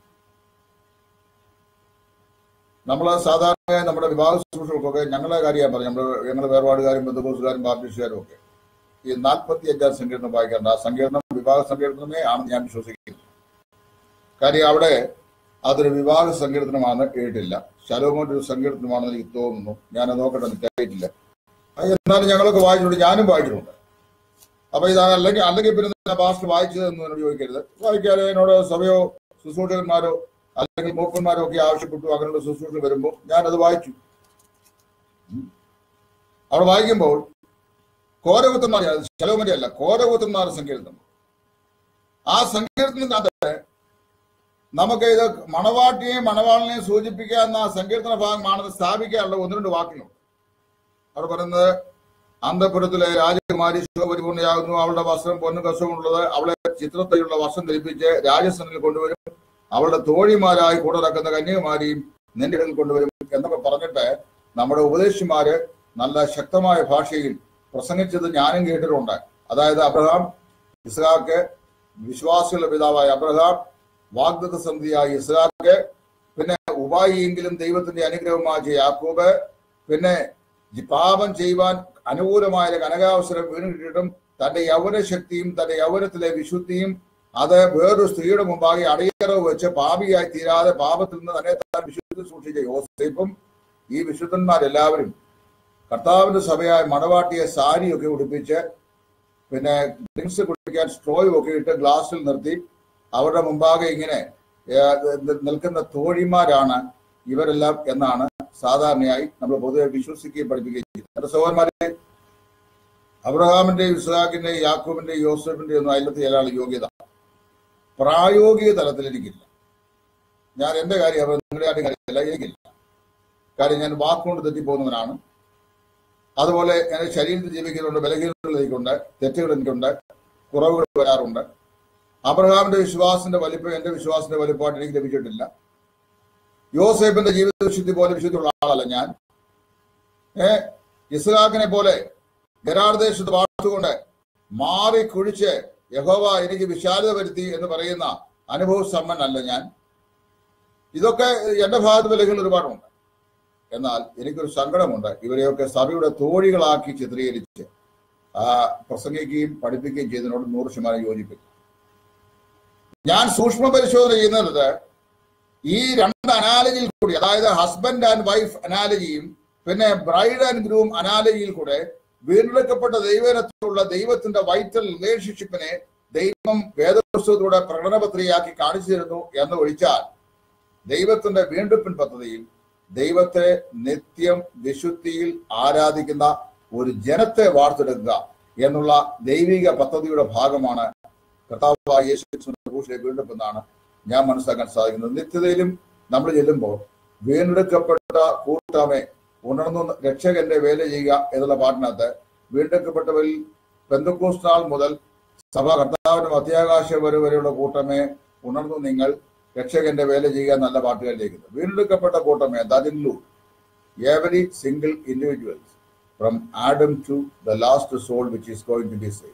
നമ്മൾ സാധാരണ നമ്മുടെ വിവാഹ ശുശ്രൂഷകൾക്കൊക്കെ ഞങ്ങളുടെ കാര്യം പറഞ്ഞു നമ്മൾ ഞങ്ങളുടെ വേർപാടുകാരും ബന്ധുക്കോസുകാരും ബാപ്റ്റിസ്റ്റുകാരും ഒക്കെ ഈ നാൽപ്പത്തി അഞ്ചാം സങ്കീർണം വായിക്കേണ്ട ആ സങ്കീർണം വിവാഹ സങ്കീർത്തനമേ ആണെന്ന് ഞാൻ വിശ്വസിക്കുന്നു കാര്യം അവിടെ അതൊരു വിവാഹ സങ്കീർത്തനമാണ് കേട്ടില്ല ശലോമോന്റെ ഒരു സങ്കീർത്തനമാണെന്ന് എനിക്ക് തോന്നുന്നു ഞാൻ അത് നോക്കട്ടെ എന്ന് കേട്ടില്ല എന്നാലും ഞങ്ങളൊക്കെ വായിച്ചിട്ടുണ്ട് ഞാനും വായിച്ചിട്ടുണ്ട് അപ്പൊ ഇത് അല്ലെങ്കിൽ അല്ലെങ്കിൽ പിന്നെ പാസ്റ്റ് വായിച്ചതെന്ന് എന്നോട് ചോദിക്കരുത് വായിക്കാതെ എന്നോട് സഭയോ ശുശ്രൂഷകന്മാരോ അല്ലെങ്കിൽ മൂപ്പന്മാരോ ഒക്കെ ആവശ്യപ്പെട്ടു അങ്ങനെയുള്ള ശുശ്രൂഷ വരുമ്പോൾ ഞാനത് വായിച്ചു ഉം. അവിടെ വായിക്കുമ്പോൾ കോരകുത്തന്മാർ ശലോമന്റെ അല്ല കോരകുത്തന്മാർ സങ്കീർത്തനം ആ സങ്കീർത്തനത്തിനകത്ത് നമുക്ക് ഇത് മണവാട്ടിയെയും മണവാളിനെയും സൂചിപ്പിക്കാവുന്ന ആ സങ്കീർത്തന ഭാഗമാണെന്ന് സ്ഥാപിക്കാനുള്ള ഒന്ന് രണ്ട് വാക്കുകളുണ്ട് അവിടെ പറയുന്നത് അന്തപുരത്തിലെ രാജകുമാരി ശുഭപരിപൂർണ്ണയാകുന്നു അവളുടെ വസ്ത്രം പൊന്നു കസവുമുള്ളത് അവളെ ചിത്രത്തെയുള്ള വസ്ത്രം ധരിപ്പിച്ച് രാജസ്ഥാനിൽ കൊണ്ടുവരും അവളുടെ തോഴിമാരായി കൂടെ നടക്കുന്ന കന്യകുമാരിയും നിന്റെ ഇടയിൽ കൊണ്ടുവരും എന്നൊക്കെ പറഞ്ഞിട്ട് നമ്മുടെ ഉപദേശിമാര് നല്ല ശക്തമായ ഭാഷയിൽ പ്രസംഗിച്ചത് ഞാനും കേട്ടിട്ടുണ്ട് അതായത് അബ്രഹാം ഇസ്ഹാക്ക് വിശ്വാസികളുടെ പിതാവായ അബ്രഹാം വാഗ്ദത്ത സന്ധിയായ ഇസ്ഹാക്ക് പിന്നെ ഉപായിയെങ്കിലും ദൈവത്തിന്റെ അനുഗ്രഹമായ യാക്കൂബ് പിന്നെ ജി- പാപം ചെയ്യുവാൻ അനുകൂലമായ ഒരു കനകാവസരം വീണ് കിട്ടിയിട്ടും തന്റെ യൗവനശക്തിയും തന്റെ യൗവനത്തിലെ വിശുദ്ധിയും അത് വേറൊരു സ്ത്രീയുടെ മുമ്പാകെ അടിയറവ് വെച്ച് പാപിയായി തീരാതെ പാപത്തിൽ നിന്ന് തന്നെ താൻ വിശുദ്ധി സൂക്ഷിച്ച യോസേഫും ഈ വിശുദ്ധന്മാരെല്ലാവരും കർത്താവിന്റെ സഭയായ മണവാട്ടിയെ സാരിയൊക്കെ ഉടുപ്പിച്ച് പിന്നെ ഡ്രിങ്ക്സ് കുടിക്കാൻ സ്ട്രോയും ഒക്കെ ഇട്ട് ഗ്ലാസ്സിൽ നിർത്തി അവരുടെ മുമ്പാകെ ഇങ്ങനെ ഏർ, നി- നിൽക്കുന്ന തോഴിമാരാണ് ഇവരെല്ലാം എന്നാണ് സാധാരണയായി നമ്മൾ പൊതുവെ വിശ്വസിക്കുകയും പഠിപ്പിക്കുകയും ചെയ്യുന്നത് എന്റെ സഹോദരന്മാരെ അബ്രഹാമിന്റെയും ഇസ്ഹാക്കിന്റെയും യാക്കൂബിന്റെയും യോസഫിന്റെയും ഒന്നും അതിലത്തെ ഏതാണ് യോഗ്യത പ്രായോഗിക തലത്തിൽ എനിക്കില്ല ഞാൻ എന്റെ കാര്യം അവർ നിങ്ങളുടെ ആരുടെ കാര്യമല്ല എനിക്കില്ല കാര്യം ഞാൻ വാക്കുകൊണ്ട് തെറ്റിപ്പോകുന്നവനാണ് അതുപോലെ എന്റെ ശരീരത്തിൽ ജീവിക്കുന്നുണ്ട് ബലഹീനതകൾ എനിക്കുണ്ട് തെറ്റുകൾ എനിക്കുണ്ട് കുറവുകൾ വരാറുണ്ട് അബ്രഹാമിന്റെ വിശ്വാസത്തിന്റെ വലിപ്പം എന്റെ വിശ്വാസത്തിന്റെ വലിപ്പമായിട്ട് എനിക്ക് ലഭിച്ചിട്ടില്ല യോസേഫിന്റെ ജീവിത വിശുദ്ധി പോലെ വിശുദ്ധിയുള്ള ആളല്ല ഞാൻ ഏ ഇസ്ഹാക്കിനെ പോലെ ഗരാർദേശത്ത് വാഴ്ത്തുകൊണ്ട് മാറി കുഴിച്ച് യഹോവ എനിക്ക് വിശാലത വരുത്തി എന്ന് പറയുന്ന അനുഭവ സമ്പന്നല്ല ഞാൻ ഇതൊക്കെ എന്റെ ഭാഗത്ത് വിലകൾ ഒരുപാടുണ്ട് എന്നാൽ എനിക്കൊരു സങ്കടമുണ്ട് ഇവരെയൊക്കെ സഭയുടെ തോഴികളാക്കി ചിത്രീകരിച്ച് ആ, പ്രസംഗിക്കുകയും പഠിപ്പിക്കുകയും ചെയ്തതിനോട് നൂറ് ശതമാനം യോജിപ്പിക്കും ഞാൻ സൂക്ഷ്മ പരിശോധന ചെയ്യുന്നത് ഈ രണ്ട് അനാലജിയിൽ കൂടി അതായത് ഹസ്ബൻഡ് ആൻഡ് വൈഫ് അനാലജിയും പിന്നെ ബ്രൈഡ് ആൻഡ് ഗ്രൂം അനാലജിയിൽ കൂടെ വീണ്ടെടുക്കപ്പെട്ട ദൈവനത്തിലുള്ള ദൈവത്തിന്റെ വൈറ്റൽ റിലേഷൻഷിപ്പിനെ ദൈവം വേദപുസ്തകത്തിലൂടെ പ്രകടനപത്രികയാക്കി കാണിച്ചു തരുന്നു എന്ന് ഒഴിച്ചാൽ ദൈവത്തിന്റെ വീണ്ടെടുപ്പിൻ പദ്ധതിയിൽ ദൈവത്തെ നിത്യം വിശുദ്ധിയിൽ ആരാധിക്കുന്ന ഒരു ജനത്തെ വാർത്തെടുക്കുക എന്നുള്ള ദൈവിക പദ്ധതിയുടെ ഭാഗമാണ് കർത്താവായ യേശു ക്രിസ്തുവിന്റെ ക്രൂശിലെ വീണ്ടെടുപ്പെന്നാണ് ഞാൻ മനസ്സിലാക്കാൻ സാധിക്കുന്നത് നിത്യതയിലും നമ്മൾ ചെല്ലുമ്പോൾ വീണ്ടെടുക്കപ്പെട്ട കൂട്ടമേ ഉണർന്നു രക്ഷകന്റെ വേല ചെയ്യുക എന്നുള്ള പാട്ടിനകത്ത് വീണ്ടെടുക്കപ്പെട്ടവരിൽ പെന്തക്കോസ് നാൾ മുതൽ സഭ കർത്താവിന്റെ മധ്യാകാശം വരെ വരെയുള്ള കൂട്ടമേ ഉണർന്നു നിങ്ങൾ രക്ഷകന്റെ വേല ചെയ്യുക നല്ല പാട്ടുകളിലേക്ക് വീണ്ടെടുക്കപ്പെട്ട കൂട്ടമേ ദാതിൻലു every single individuals from Adam to the last soul which is going to be save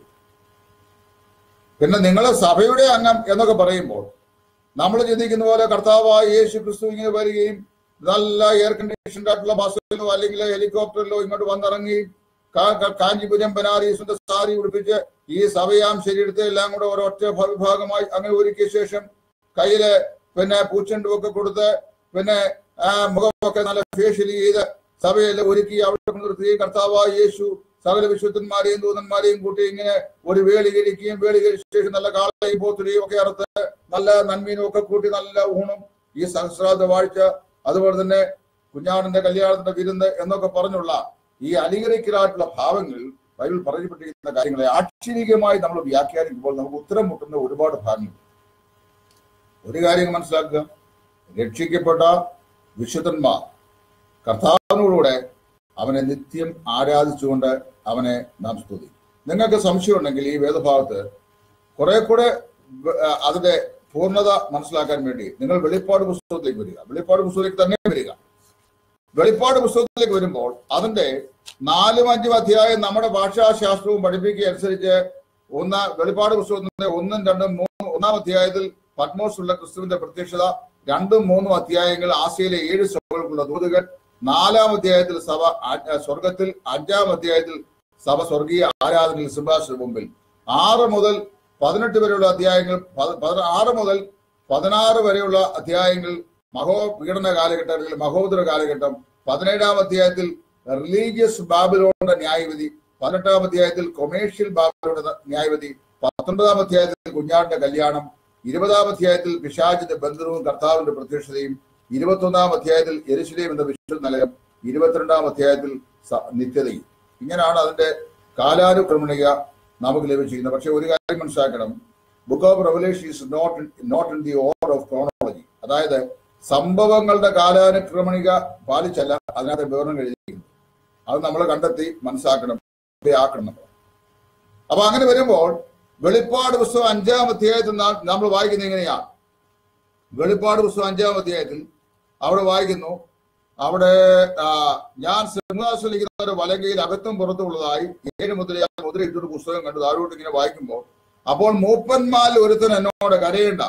പിന്നെ നിങ്ങൾ സഭയുടെ അംഗം എന്നൊക്കെ പറയുമ്പോൾ നമ്മൾ ചിന്തിക്കുന്ന പോലെ കർത്താവായ യേശു ക്രിസ്തു ഇങ്ങനെ വരികയും നല്ല എയർ കണ്ടീഷൻഡ് ആയിട്ടുള്ള ബസ്സിലോ അല്ലെങ്കിൽ ഹെലികോപ്റ്ററിലോ ഇങ്ങോട്ട് വന്നിറങ്ങി കാ- കാ- കാഞ്ചീപുരം ബനാറീസിന്റെ സാരി ഉടുപ്പിച്ച് ഈ സഭയാം ശരീരത്തെ എല്ലാം കൂടെ ഒരൊറ്റ വിഭാഗമായി അങ്ങനെ ഒരുക്കിയ ശേഷം കയ്യില് പിന്നെ പൂച്ചെണ്ടുമൊക്കെ കൊടുത്ത് പിന്നെ ആ മുഖമൊക്കെ നല്ല ഫേഷ്യൽ ചെയ്ത് സഭയെല്ലാം ഒരുക്കി അവിടെ നിർത്തി കർത്താവായ യേശു സകല വിശുദ്ധന്മാരെയും ദൂതന്മാരെയും കൂട്ടി ഇങ്ങനെ ഒരു വേളി കഴിക്കുകയും വേളി കഴിച്ച ശേഷം നല്ല കാളയും പോത്തുരെയും ഒക്കെ അറുത്ത് നല്ല നന്മീനും ഒക്കെ കൂട്ടി നല്ല ഊണും ഈ സഹസ്രാബ്ദ വാഴ്ച അതുപോലെ തന്നെ കുഞ്ഞാടിന്റെ കല്യാണത്തിന്റെ വിരുന്ന് എന്നൊക്കെ പറഞ്ഞുള്ള ഈ അലികരിക്കലായിട്ടുള്ള ഭാവങ്ങൾ ബൈബിൾ പറയപ്പെട്ടിരിക്കുന്ന കാര്യങ്ങളെ ആക്ഷരികമായി നമ്മൾ വ്യാഖ്യാനിക്കുമ്പോൾ നമുക്ക് ഉത്തരം മുട്ടുന്ന ഒരുപാട് ഭാഗങ്ങൾ ഒരു കാര്യം മനസ്സിലാക്കുക രക്ഷിക്കപ്പെട്ട വിശുദ്ധന്മാർ കർത്താവിനോടുകൂടെ അവനെ നിത്യം ആരാധിച്ചുകൊണ്ട് അവനെ നാം സ്തുതി നിങ്ങൾക്ക് സംശയമുണ്ടെങ്കിൽ ഈ വേദഭാഗത്ത് കുറെ കൂടെ വ- ആ, അതിന്റെ പൂർണ്ണത മനസ്സിലാക്കാൻ വേണ്ടി നിങ്ങൾ വെളിപ്പാട് പുസ്തകത്തിലേക്ക് വരിക വെളിപ്പാട് പുസ്തകത്തിലേക്ക് തന്നെ വരിക വെളിപ്പാട് പുസ്തകത്തിലേക്ക് വരുമ്പോൾ അതിന്റെ നാലും അഞ്ചും അധ്യായം നമ്മുടെ ഭാഷാശാസ്ത്രവും പഠിപ്പിക്കുക അനുസരിച്ച് ഒന്ന് വെളിപ്പാട് പുസ്തകത്തിന്റെ ഒന്നും രണ്ടും മൂന്നും ഒന്നാം അധ്യായത്തിൽ പത്മോസുള്ള ക്രിസ്തുവിന്റെ പ്രത്യക്ഷത രണ്ടും മൂന്നും അധ്യായങ്ങൾ ആസിയയിലെ ഏഴ് സഭകൾക്കുള്ള ദൂതുകൾ നാലാം അധ്യായത്തിൽ സഭ ആ- സ്വർഗത്തിൽ അഞ്ചാം അധ്യായത്തിൽ സഭ സ്വർഗീയ ആരാധനയിൽ സിംഹാസന മുമ്പിൽ ആറ് മുതൽ പതിനെട്ട് വരെയുള്ള അധ്യായങ്ങൾ പത- പതിന- ആറ് മുതൽ പതിനാറ് വരെയുള്ള അധ്യായങ്ങൾ മഹോപീഡന കാലഘട്ടം അല്ലെങ്കിൽ മഹോദര കാലഘട്ടം പതിനേഴാം അധ്യായത്തിൽ റിലീജിയസ് ബാബിലോണിന്റെ ന്യായവിധി പതിനെട്ടാം അധ്യായത്തിൽ കൊമേഴ്ഷ്യൽ ബാബിലോണിന്റെ ന്യായവിധി പത്തൊൻപതാം അധ്യായത്തിൽ കുഞ്ഞാടിന്റെ കല്യാണം ഇരുപതാം അധ്യായത്തിൽ പിശാചിന്റെ ബന്ധനവും കർത്താവിന്റെ പ്രത്യക്ഷതയും ഇരുപത്തൊന്നാം അധ്യായത്തിൽ എരിശിലേം എന്ന വിശുദ്ധ നിലയം ഇരുപത്തിരണ്ടാം അധ്യായത്തിൽ സ- നിത്യതയും ഇങ്ങനെയാണ് അതിന്റെ കാലാനുക്രമണിക നമുക്ക് ലഭിച്ചിരിക്കുന്നത് പക്ഷെ ഒരു കാര്യം മനസ്സിലാക്കണം book of revelation is not not in the order of chronology അതായത് സംഭവങ്ങളുടെ കാലാനുക്രമണിക പാലിച്ചല്ല അതിനകത്ത് വിവരണം എഴുതിയിരിക്കുന്നത് അത് നമ്മൾ കണ്ടെത്തി മനസ്സിലാക്കണം ആക്കണം നമ്മൾ അപ്പൊ അങ്ങനെ വരുമ്പോൾ വെളിപ്പാട് പുസ്തകം അഞ്ചാം അധ്യായത്തിൽ നാം- നമ്മൾ വായിക്കുന്നത് എങ്ങനെയാണ് വെളിപ്പാട് പുസ്തകം അഞ്ചാം അധ്യായത്തിൽ അവിടെ വായിക്കുന്നു അവിടെ ആ, ഞാൻ സിംഹാസനിരിക്കുന്ന ഒരു വലകയിൽ അകത്തും പുറത്തുള്ളതായി ഏഴ് മുദ്ര മുദ്ര ഇട്ടൊരു പുസ്തകം കണ്ടു താഴോട്ട് ഇങ്ങനെ വായിക്കുമ്പോൾ അപ്പോൾ മൂപ്പന്മാരിൽ ഒരുത്തൻ എന്നോട് കരയേണ്ട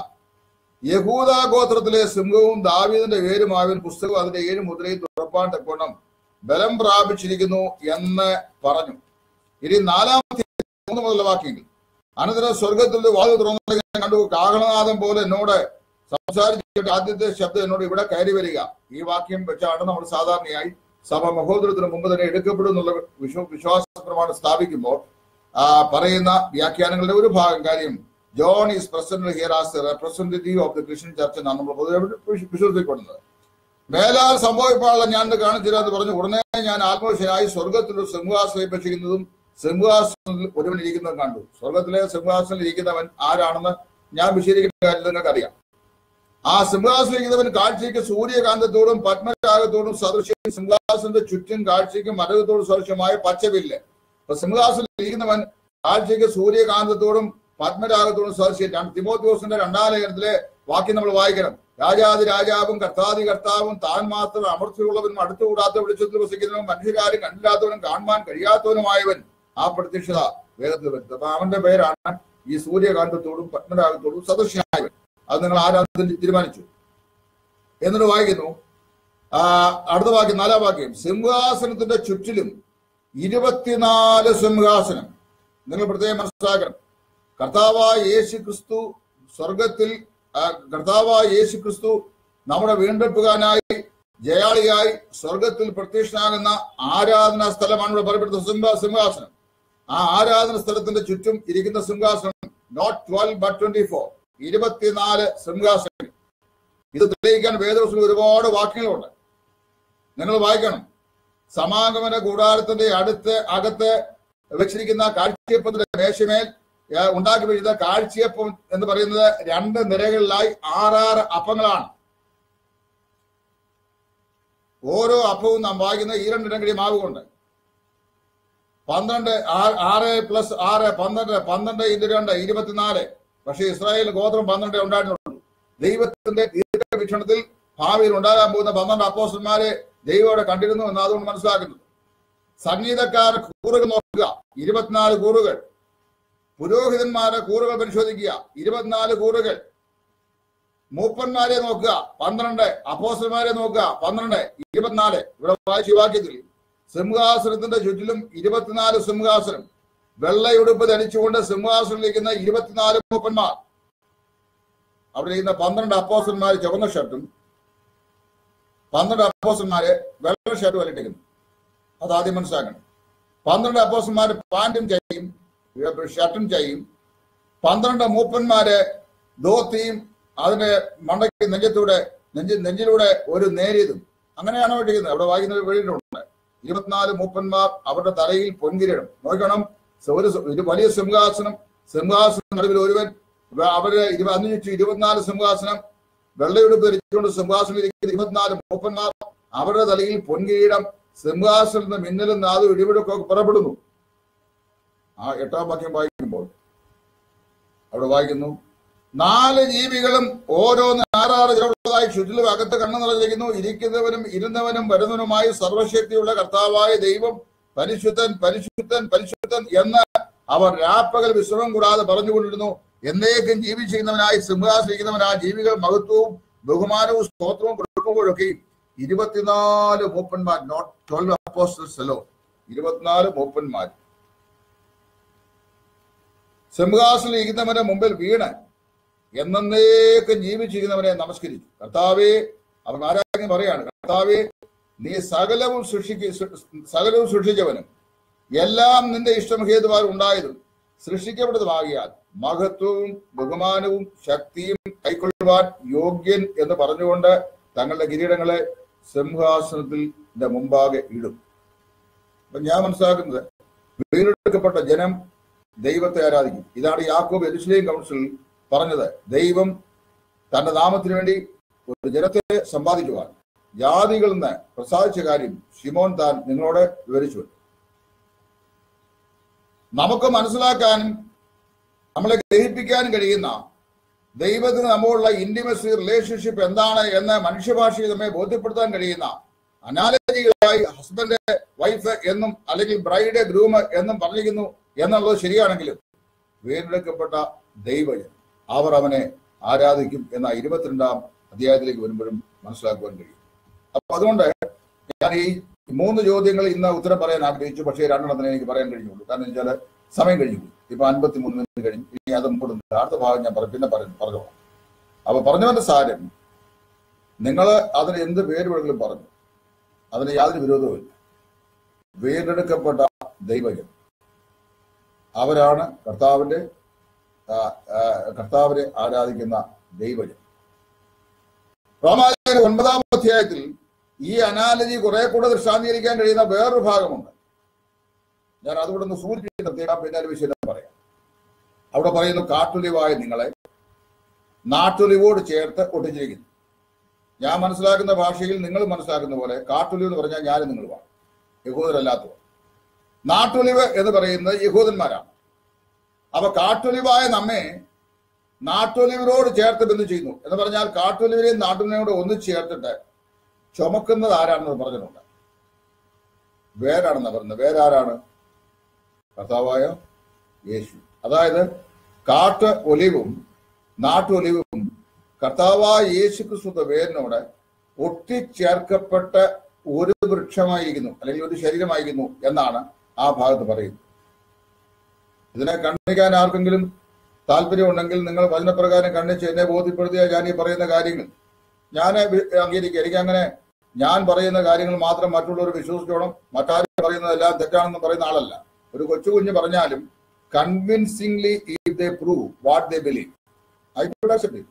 യഹൂദ ഗോത്രത്തിലെ സിംഹവും ദാവീദിന്റെ പേരുമാവിൻ പുസ്തകം അതിന്റെ ഏഴ് മുദ്രയും തുറപ്പാൻ തക്കോണം ബലം പ്രാപിച്ചിരിക്കുന്നു എന്ന് പറഞ്ഞു ഇനി നാലാമത്തെ മൂന്ന് മുതലുള്ള വാക്യങ്ങൾ അനന്തരം സ്വർഗത്തിൽ വായു തുറന്നു ഞാൻ കണ്ടു കാഹളനാഥം പോലെ എന്നോട് സംസാരിച്ചിട്ട് ആദ്യത്തെ ശബ്ദം എന്നോട് ഇവിടെ കയറി വരിക ഈ വാക്യം വെച്ചാണ് നമ്മൾ സാധാരണയായി സഭ മഹോദരത്തിന് മുമ്പ് തന്നെ എടുക്കപ്പെടും എന്നുള്ള വിശ്വ വിശ്വാസ പ്രമാണം സ്ഥാപിക്കുമ്പോൾ ആ, പറയുന്ന വ്യാഖ്യാനങ്ങളുടെ ഒരു ഭാഗം കാര്യം John is present here as representative of the Christian church എന്നാണ് നമ്മൾ പൊതുവെ വിശ്വ- വിശ്വസിക്കപ്പെടുന്നത് മേലാൽ സംഭവിപ്പാനുള്ള ഞാൻ ഇത് കാണിച്ചില്ല എന്ന് പറഞ്ഞു ഉടനെ ഞാൻ ആത്മവിഷയായി സ്വർഗത്തിൽ ഒരു സിംഹാസനം ഏൽപ്പിച്ചിരിക്കുന്നതും സിംഹാസനത്തിൽ ഒരുവൻ ഇരിക്കുന്നതും കണ്ടു സ്വർഗത്തിലെ സിംഹാസനത്തിൽ ഇരിക്കുന്നവൻ ആരാണെന്ന് ഞാൻ വിശദീകരിക്കുന്ന കാര്യം നിങ്ങൾക്ക് അറിയാം ആ സിംഹാസനം ഇരിക്കുന്നവൻ കാഴ്ചയ്ക്ക് സൂര്യകാന്തത്തോടും പത്മരാഗത്തോടും സദൃശ്യം സിംഹാസനത്തിന്റെ ചുറ്റും കാഴ്ചയ്ക്ക് മരകത്തോടും സദൃശ്യമായ പച്ചവില്ല് അപ്പൊ സിംഹാസനത്തിൽ ഇരിക്കുന്നവൻ കാഴ്ചയ്ക്ക് സൂര്യകാന്തത്തോടും പത്മരാഗത്തോടും സദൃശ്യം രണ്ട് തിമോത്യോസിന്റെ രണ്ടാം ലേഖനത്തിലെ വാക്യം നമ്മൾ വായിക്കണം രാജാതി രാജാവും കർത്താതി കർത്താവും താൻ മാത്രം അമർച്ചയുള്ളവനും അടുത്തുകൂടാത്ത വെളിച്ചത്തിൽ വസിക്കുന്നവനും മനുഷ്യരാരും കണ്ടില്ലാത്തവനും കാണുവാൻ കഴിയാത്തവനുമായവൻ ആ പ്രത്യക്ഷത വേദത്തിൽ വരുന്നത് അപ്പൊ അവന്റെ പേരാണ് ഈ സൂര്യകാന്തത്തോടും പത്മരാഗത്തോടും സദൃശ്യമായവൻ അത് നിങ്ങൾ ആരാധന തീരുമാനിച്ചു എന്നിട്ട് വായിക്കുന്നു ആ അടുത്ത വാക്യം നാലാം വാക്യം സിംഹാസനത്തിന്റെ ചുറ്റിലും ഇരുപത്തിനാല് സിംഹാസനം നിങ്ങൾ പ്രത്യേകം മനസ്സിലാക്കണം കർത്താവായ യേശു ക്രിസ്തു സ്വർഗത്തിൽ ആ, കർത്താവായ യേശു ക്രിസ്തു നമ്മുടെ വീണ്ടെടുപ്പുകാരനായി ജയാളിയായി സ്വർഗത്തിൽ പ്രത്യക്ഷനാകുന്ന ആരാധനാ സ്ഥലമാണ് ഇവിടെ പറയപ്പെടുന്ന സിംഹ സിംഹാസനം ആ ആരാധന സ്ഥലത്തിന്റെ ചുറ്റും ഇരിക്കുന്ന സിംഹാസനം not twelve but twenty four ഇരുപത്തിനാല് സിംഹാസനങ്ങൾ ഇത് തെളിയിക്കാൻ വേദവസത്തിൽ ഒരുപാട് വാക്യങ്ങളുണ്ട് നിങ്ങൾ വായിക്കണം സമാഗമന കൂടാരത്തിന്റെ അടുത്ത് അകത്ത് വെച്ചിരിക്കുന്ന കാഴ്ചയപ്പത്തിന്റെ മേശമേൽ ഏ, ഉണ്ടാക്കി വെച്ചിരുന്ന കാഴ്ചയപ്പം എന്ന് പറയുന്നത് രണ്ട് നിരകളിലായി ആറാറ് അപ്പങ്ങളാണ് ഓരോ അപ്പവും നാം വായിക്കുന്ന ഈ രണ്ടിനകടി മാവ് കൊണ്ട് പന്ത്രണ്ട് ആ- ആറ് പ്ലസ് ആറ് പന്ത്രണ്ട് പന്ത്രണ്ട് ഇത് രണ്ട് ഇരുപത്തിനാല് പക്ഷെ ഇസ്രായേൽ ഗോത്രം പന്ത്രണ്ട് ഉണ്ടായിരുന്നുള്ളൂ ദൈവത്തിന്റെ ദീർഘവീക്ഷണത്തിൽ ഭാവിയിൽ ഉണ്ടാകാൻ പോകുന്ന പന്ത്രണ്ട് അപ്പോസ്റ്റന്മാരെ ദൈവം അവിടെ കണ്ടിരുന്നു എന്ന് അതുകൊണ്ട് മനസ്സിലാക്കുന്നു സംഗീതക്കാർ കൂറുകൾ നോക്കുക ഇരുപത്തിനാല് കൂറുകൾ പുരോഹിതന്മാരുടെ കൂറുകൾ പരിശോധിക്കുക ഇരുപത്തിനാല് കൂറുകൾ മൂപ്പന്മാരെ നോക്കുക പന്ത്രണ്ട് അപ്പോസ്റ്റന്മാരെ നോക്കുക പന്ത്രണ്ട് ഇരുപത്തിനാല് ഇവിടെ വായിച്ച ഈ വാക്യത്തിൽ സിംഹാസനത്തിന്റെ ചുറ്റിലും ഇരുപത്തിനാല് സിംഹാസനം വെള്ളയുടുപ്പ് ധരിച്ചുകൊണ്ട് സിംഹാസനത്തിലിരിക്കുന്ന ഇരുപത്തിനാല് മൂപ്പന്മാർ അവിടെ ഇരിക്കുന്ന പന്ത്രണ്ട് അപ്പോസ്റ്റന്മാർ ചുവന്ന ഷർട്ടും പന്ത്രണ്ട് അപ്പോസ്റ്റന്മാര് വെള്ള ഷർട്ടും അല്ലിട്ടിരിക്കുന്നു അത് ആദ്യം മനസ്സിലാക്കണം പന്ത്രണ്ട് അപ്പോസ്റ്റന്മാര് പാന്റും ചെയ്യും ഷർട്ടും ചെയ്യും പന്ത്രണ്ട് മൂപ്പന്മാര് ധോത്തിയും അതിന്റെ മണ്ടയ്ക്ക് നെഞ്ചത്തൂടെ നെഞ്ചി നെഞ്ചിലൂടെ ഒരു നേരിയതും അങ്ങനെയാണ് ഇട്ടിരിക്കുന്നത് അവിടെ വായിക്കുന്നത് വീടിട്ടുണ്ട് ഇരുപത്തിനാല് മൂപ്പന്മാർ അവരുടെ തലയിൽ പൊൻകിരീടം നോക്കണം ഒരു സ- ഒരു വലിയ സിംഹാസനം സിംഹാസനം നടുവിൽ ഒരുവൻ വ- അവരുടെ ഇരുപ- അതിന് ചുറ്റും ഇരുപത്തിനാല് സിംഹാസനം വെള്ളയുടുപ്പ് ധരിച്ചുകൊണ്ട് സിംഹാസനം ഇരിക്കുന്ന ഇരുപത്തിനാല് മൂപ്പന്മാർ അവരുടെ തലയിൽ പൊൻകിരീടം സിംഹാസനത്തിൽ നിന്ന് മിന്നലും നാദും ഇടിവിടൊക്കെ പുറപ്പെടുന്നു ആ എട്ടാം വാക്യം വായിക്കുമ്പോൾ അവിടെ വായിക്കുന്നു നാല് ജീവികളും ഓരോന്ന് ആറാറ് ചിലവുള്ളതായി ചുറ്റിലും അകത്ത് കണ്ണു നിറഞ്ഞിരിക്കുന്നു ഇരിക്കുന്നവനും ഇരുന്നവനും വരുന്നവനുമായി സർവശക്തിയുള്ള കർത്താവായ ദൈവം പരിശുദ്ധൻ പരിശുദ്ധൻ പരിശുദ്ധൻ എന്ന് അവർ രാപ്പകൽ വിശ്രമം കൂടാതെ പറഞ്ഞുകൊണ്ടിരുന്നു എന്നേക്കും ജീവിച്ചിരിക്കുന്നവനായി സിംഹാസനിക്കുന്നവനായ ജീവികൾ മഹത്വവും ബഹുമാനവും സ്തോത്രവും കൊടുക്കുമ്പോഴൊക്കെ ഇരുപത്തിനാല് മൂപ്പന്മാർ നോട്ട് ട്വൽവ് അപ്പോസ്റ്റൽസ് അല്ലോ ഇരുപത്തിനാല് മൂപ്പന്മാർ സിംഹാസനിൽ ഇരിക്കുന്നവന്റെ മുമ്പിൽ വീണ് എന്നേക്കും ജീവിച്ചിരിക്കുന്നവനെ നമസ്കരിച്ചു കർത്താവേ അവൻ ആരാധന പറയാണ് കർത്താവേ നീ സകലവും സൃഷ്ടിക്ക് സകലവും സൃഷ്ടിച്ചവനും എല്ലാം നിന്റെ ഇഷ്ടം ഹേതുവാൽ ഉണ്ടായതും സൃഷ്ടിക്കപ്പെട്ടതുമാകിയാൽ മഹത്വവും ബഹുമാനവും ശക്തിയും കൈക്കൊള്ളുവാൻ യോഗ്യൻ എന്ന് പറഞ്ഞുകൊണ്ട് തങ്ങളുടെ കിരീടങ്ങളെ സിംഹാസനത്തിന്റെ മുമ്പാകെ ഇടും അപ്പൊ ഞാൻ മനസ്സിലാക്കുന്നത് വീണ്ടെടുക്കപ്പെട്ട ജനം ദൈവത്തെ ആരാധിക്കും ഇതാണ് യാക്കോബ് എരുസലേം കൗൺസിൽ പറഞ്ഞത് ദൈവം തന്റെ നാമത്തിന് വേണ്ടി ഒരു ജനത്തെ സമ്പാദിക്കുവാൻ ജാതികളിൽ നിന്ന് പ്രസാദിച്ച കാര്യം ഷിമോൻ താൻ നിങ്ങളോട് വിവരിച്ചു നമുക്ക് മനസ്സിലാക്കാനും നമ്മളെ ഗ്രഹിപ്പിക്കാനും കഴിയുന്ന ദൈവത്തിന് നമ്മളുള്ള ഇന്റിമസി റിലേഷൻഷിപ്പ് എന്താണ് എന്ന് മനുഷ്യഭാഷയിൽ നമ്മെ ബോധ്യപ്പെടുത്താൻ കഴിയുന്ന അനാലജികളായി ഹസ്ബൻഡ് വൈഫ് എന്നും അല്ലെങ്കിൽ ബ്രൈഡ് ഗ്രൂമ് എന്നും പറഞ്ഞിരിക്കുന്നു എന്നുള്ളത് ശരിയാണെങ്കിലും വീണ്ടെടുക്കപ്പെട്ട ദൈവജൻ അവർ അവനെ ആരാധിക്കും എന്ന ഇരുപത്തിരണ്ടാം അധ്യായത്തിലേക്ക് വരുമ്പോഴും മനസ്സിലാക്കുവാൻ കഴിയും അപ്പൊ അതുകൊണ്ട് ഞാൻ ഈ മൂന്ന് ചോദ്യങ്ങൾ ഇന്ന് ഉത്തരം പറയാൻ ആഗ്രഹിച്ചു പക്ഷേ രണ്ടെണ്ണത്തിന് എനിക്ക് പറയാൻ കഴിഞ്ഞുള്ളൂ കാരണം വെച്ചാൽ സമയം കഴിഞ്ഞു ഇപ്പൊ അൻപത്തി മൂന്ന് മിനിറ്റ് കഴിഞ്ഞു ഇനി അത് മുമ്പോട്ട് അടുത്ത ഭാഗം ഞാൻ പറ- പിന്നെ പറഞ്ഞു പറഞ്ഞു അപ്പൊ പറഞ്ഞവന്റെ സാരം നിങ്ങൾ അതിന് എന്ത് പേര് വേണമെങ്കിലും പറഞ്ഞു അതിന് യാതൊരു വിരോധവുമില്ല വീണ്ടെടുക്കപ്പെട്ട ദൈവജൻ അവരാണ് കർത്താവിന്റെ ആ, ആ, കർത്താവിനെ ആരാധിക്കുന്ന ദൈവജൻ റോമാലേഖന ഒൻപതാം അധ്യായത്തിൽ ഈ അനാലജി കുറെ കൂടെ ദൃഷ്ടാന്തീകരിക്കാൻ കഴിയുന്ന വേറൊരു ഭാഗമുണ്ട് ഞാൻ അതുകൂടെ ഒന്ന് സൂചിപ്പിച്ച് നിർത്തിയിടാം പിന്നെ അതിന്റെ വിഷയം പറയാം അവിടെ പറയുന്നു കാട്ടൊലിവായ നിങ്ങളെ നാട്ടൊലിവോട് ചേർത്ത് ഒട്ടിച്ചിരിക്കുന്നു ഞാൻ മനസ്സിലാക്കുന്ന ഭാഷയിൽ നിങ്ങൾ മനസ്സിലാക്കുന്ന പോലെ കാട്ടൊലിവ് എന്ന് പറഞ്ഞാൽ ഞാനും നിങ്ങളുമാണ് യഹൂദരല്ലാത്തവർ നാട്ടൊലിവ് എന്ന് പറയുന്നത് യഹൂദന്മാരാണ് അപ്പൊ കാട്ടൊലിവായ നമ്മെ നാട്ടൊലിവിനോട് ചേർത്ത് ബന്ധു ചെയ്യുന്നു എന്ന് പറഞ്ഞാൽ കാട്ടൊലിവിനെയും നാട്ടൊലിവിനെയും കൂടെ ഒന്നിച്ച് ചേർത്തിട്ട് ചുമക്കുന്നത് ആരാണെന്ന് പറഞ്ഞിട്ടുണ്ട് വേരാണെന്ന് പറയുന്നത് വേരാരാണ് കർത്താവായ യേശു അതായത് കാട്ട് ഒലിവും നാട്ടൊലിവും കർത്താവായ യേശു ക്രിസ്തുവിന്റെ വേരിനോട് ഒട്ടിച്ചേർക്കപ്പെട്ട് ഒരു വൃക്ഷമായിരിക്കുന്നു അല്ലെങ്കിൽ ഒരു ശരീരമായിരിക്കുന്നു എന്നാണ് ആ ഭാഗത്ത് പറയുന്നത് ഇതിനെ കണ്ണിക്കാൻ ആർക്കെങ്കിലും താല്പര്യമുണ്ടെങ്കിൽ നിങ്ങൾ വചനപ്രകാരം കണ്ണിച്ച് എന്നെ ബോധ്യപ്പെടുത്തിയ ഞാൻ ഈ പറയുന്ന കാര്യങ്ങൾ ഞാൻ വി- അംഗീകരിക്കുക എനിക്ക് അങ്ങനെ ഞാൻ പറയുന്ന കാര്യങ്ങൾ മാത്രം മറ്റുള്ളവർ വിശ്വസിച്ചോണം മറ്റാരും പറയുന്നതെല്ലാം തെറ്റാണെന്ന് പറയുന്ന ആളല്ല ഒരു കൊച്ചു കുഞ്ഞ് പറഞ്ഞാലും convincingly if they prove what they believe. I could accept it.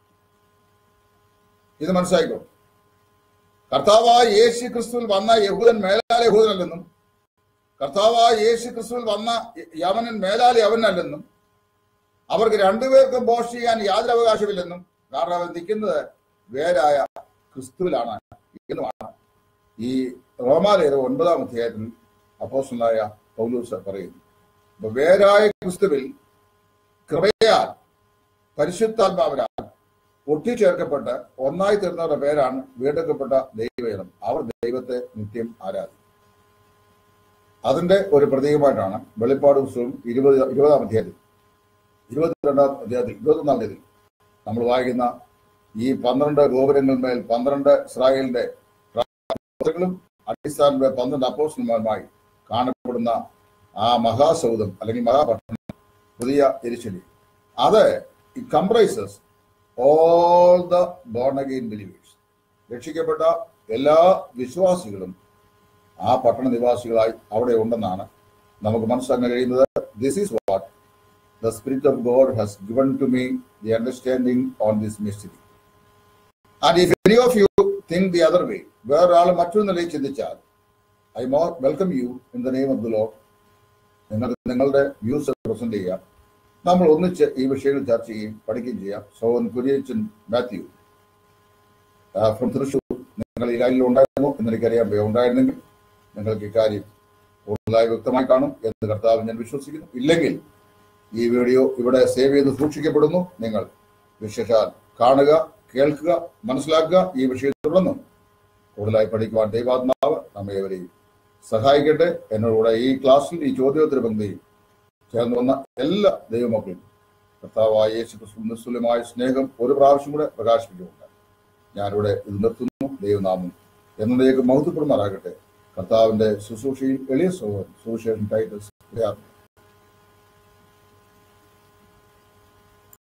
ഇത് മനസ്സിലാക്കോ കർത്താവായ യേശു ക്രിസ്തുവിൽ വന്ന യഹൂദൻ മേലാൽ യഹൂദനല്ലെന്നും കർത്താവായ യേശു ക്രിസ്തുവിൽ വന്ന യവനൻ മേലാൽ യവനല്ലെന്നും അവർക്ക് രണ്ടുപേർക്കും ബോഷ് ചെയ്യാൻ യാതൊരു അവകാശമില്ലെന്നും കാരണം അവർ നിൽക്കുന്നത് വേരായ ക്രിസ്തുവിലാണ് എന്നുമാണ് ഈ റോമാലയർ ഒൻപതാം അധ്യായത്തിൽ അപ്പോസ്റ്റലായ പൗലൂസ് പറയുന്നു അപ്പൊ വേരായ ക്രിസ്തുവിൽ കൃപയാൽ പരിശുദ്ധാത്മാവിനാൽ ഒട്ടിച്ചേർക്കപ്പെട്ട് ഒന്നായി തീർന്നവരുടെ പേരാണ് വീണ്ടെടുക്കപ്പെട്ട ദൈവജനം അവർ ദൈവത്തെ നിത്യം ആരാധിക്കും അതിന്റെ ഒരു പ്രതീകമായിട്ടാണ് വെളിപ്പാട് പുസ്തകം ഇരുപത് ഇരുപതാം അധ്യായത്തിൽ ഇരുപത്തിരണ്ടാം അധ്യായത്തിൽ ഇരുപത്തൊന്നാം തീയതി നമ്മൾ വായിക്കുന്ന ഈ പന്ത്രണ്ട് ഗോപുരങ്ങളിന്മേൽ പന്ത്രണ്ട് ഇസ്രായേലിന്റെ ും അടിസ്ഥാന പന്ത്രണ്ട് അപ്പോസ്റ്റന്മാരുമായി കാണപ്പെടുന്ന ആ മഹാസൗധം അല്ലെങ്കിൽ മഹാപട്ടണം പുതിയ എരിശലി അത് comprises all the born again believers രക്ഷിക്കപ്പെട്ട എല്ലാ വിശ്വാസികളും ആ പട്ടണ നിവാസികളായി അവിടെ ഉണ്ടെന്നാണ് നമുക്ക് മനസ്സിലാക്കാൻ കഴിയുന്നത് this is what the spirit of God has given to me the understanding on this mystery and if any of you think the other way വേറൊരാൾ മറ്റൊരു നിലയിൽ ചിന്തിച്ചാൽ I more welcome you in the name of the Lord നിങ്ങൾക്ക് നിങ്ങളുടെ views present ചെയ്യാം നമ്മൾ ഒന്നിച്ച് ഈ വിഷയങ്ങൾ ചർച്ച ചെയ്യും പഠിക്കുകയും ചെയ്യാം സോൻ കുര്യച്ചൻ മാത്യു ഫ്രം തൃശൂർ നിങ്ങൾ ഈ ലൈനിൽ ഉണ്ടായിരുന്നു എന്ന് എനിക്കറിയാൻ വയ്യ. ഉണ്ടായിരുന്നെങ്കിൽ നിങ്ങൾക്ക് ഇക്കാര്യം കൂടുതലായി വ്യക്തമായി കാണും എന്ന് കർത്താവ് ഞാൻ വിശ്വസിക്കുന്നു ഇല്ലെങ്കിൽ ഈ വീഡിയോ ഇവിടെ സേവ് ചെയ്ത് സൂക്ഷിക്കപ്പെടുന്നു നിങ്ങൾ വിശേഷാൽ കാണുക കേൾക്കുക മനസ്സിലാക്കുക ഈ വിഷയത്തിൽ തുടർന്നും കൂടുതലായി പഠിക്കുവാൻ ദൈവാത്മാവ് നമ്മെ ഏവരെയും സഹായിക്കട്ടെ എന്നോടുകൂടെ ഈ ക്ലാസ്സിൽ ഈ ചോദ്യോത്തര പങ്ക്തിയിൽ ചേർന്ന് വന്ന എല്ലാ ദൈവമക്കളും കർത്താവായ യേശു ക്രിസ്തു നിസ്തുല്യമായ സ്നേഹം ഒരു പ്രാവശ്യം കൂടെ പ്രകാശിപ്പിക്കുന്നുണ്ട് ഞാനിവിടെ ഇത് നിർത്തുന്നു ദൈവനാമം എന്നതിലേക്ക് മഹത്വപ്പെടുമാറാകട്ടെ കർത്താവിന്റെ ശുശ്രൂഷയിൽ എളിയ സഹോദരൻ സുവിശേഷൻ ടൈറ്റസ്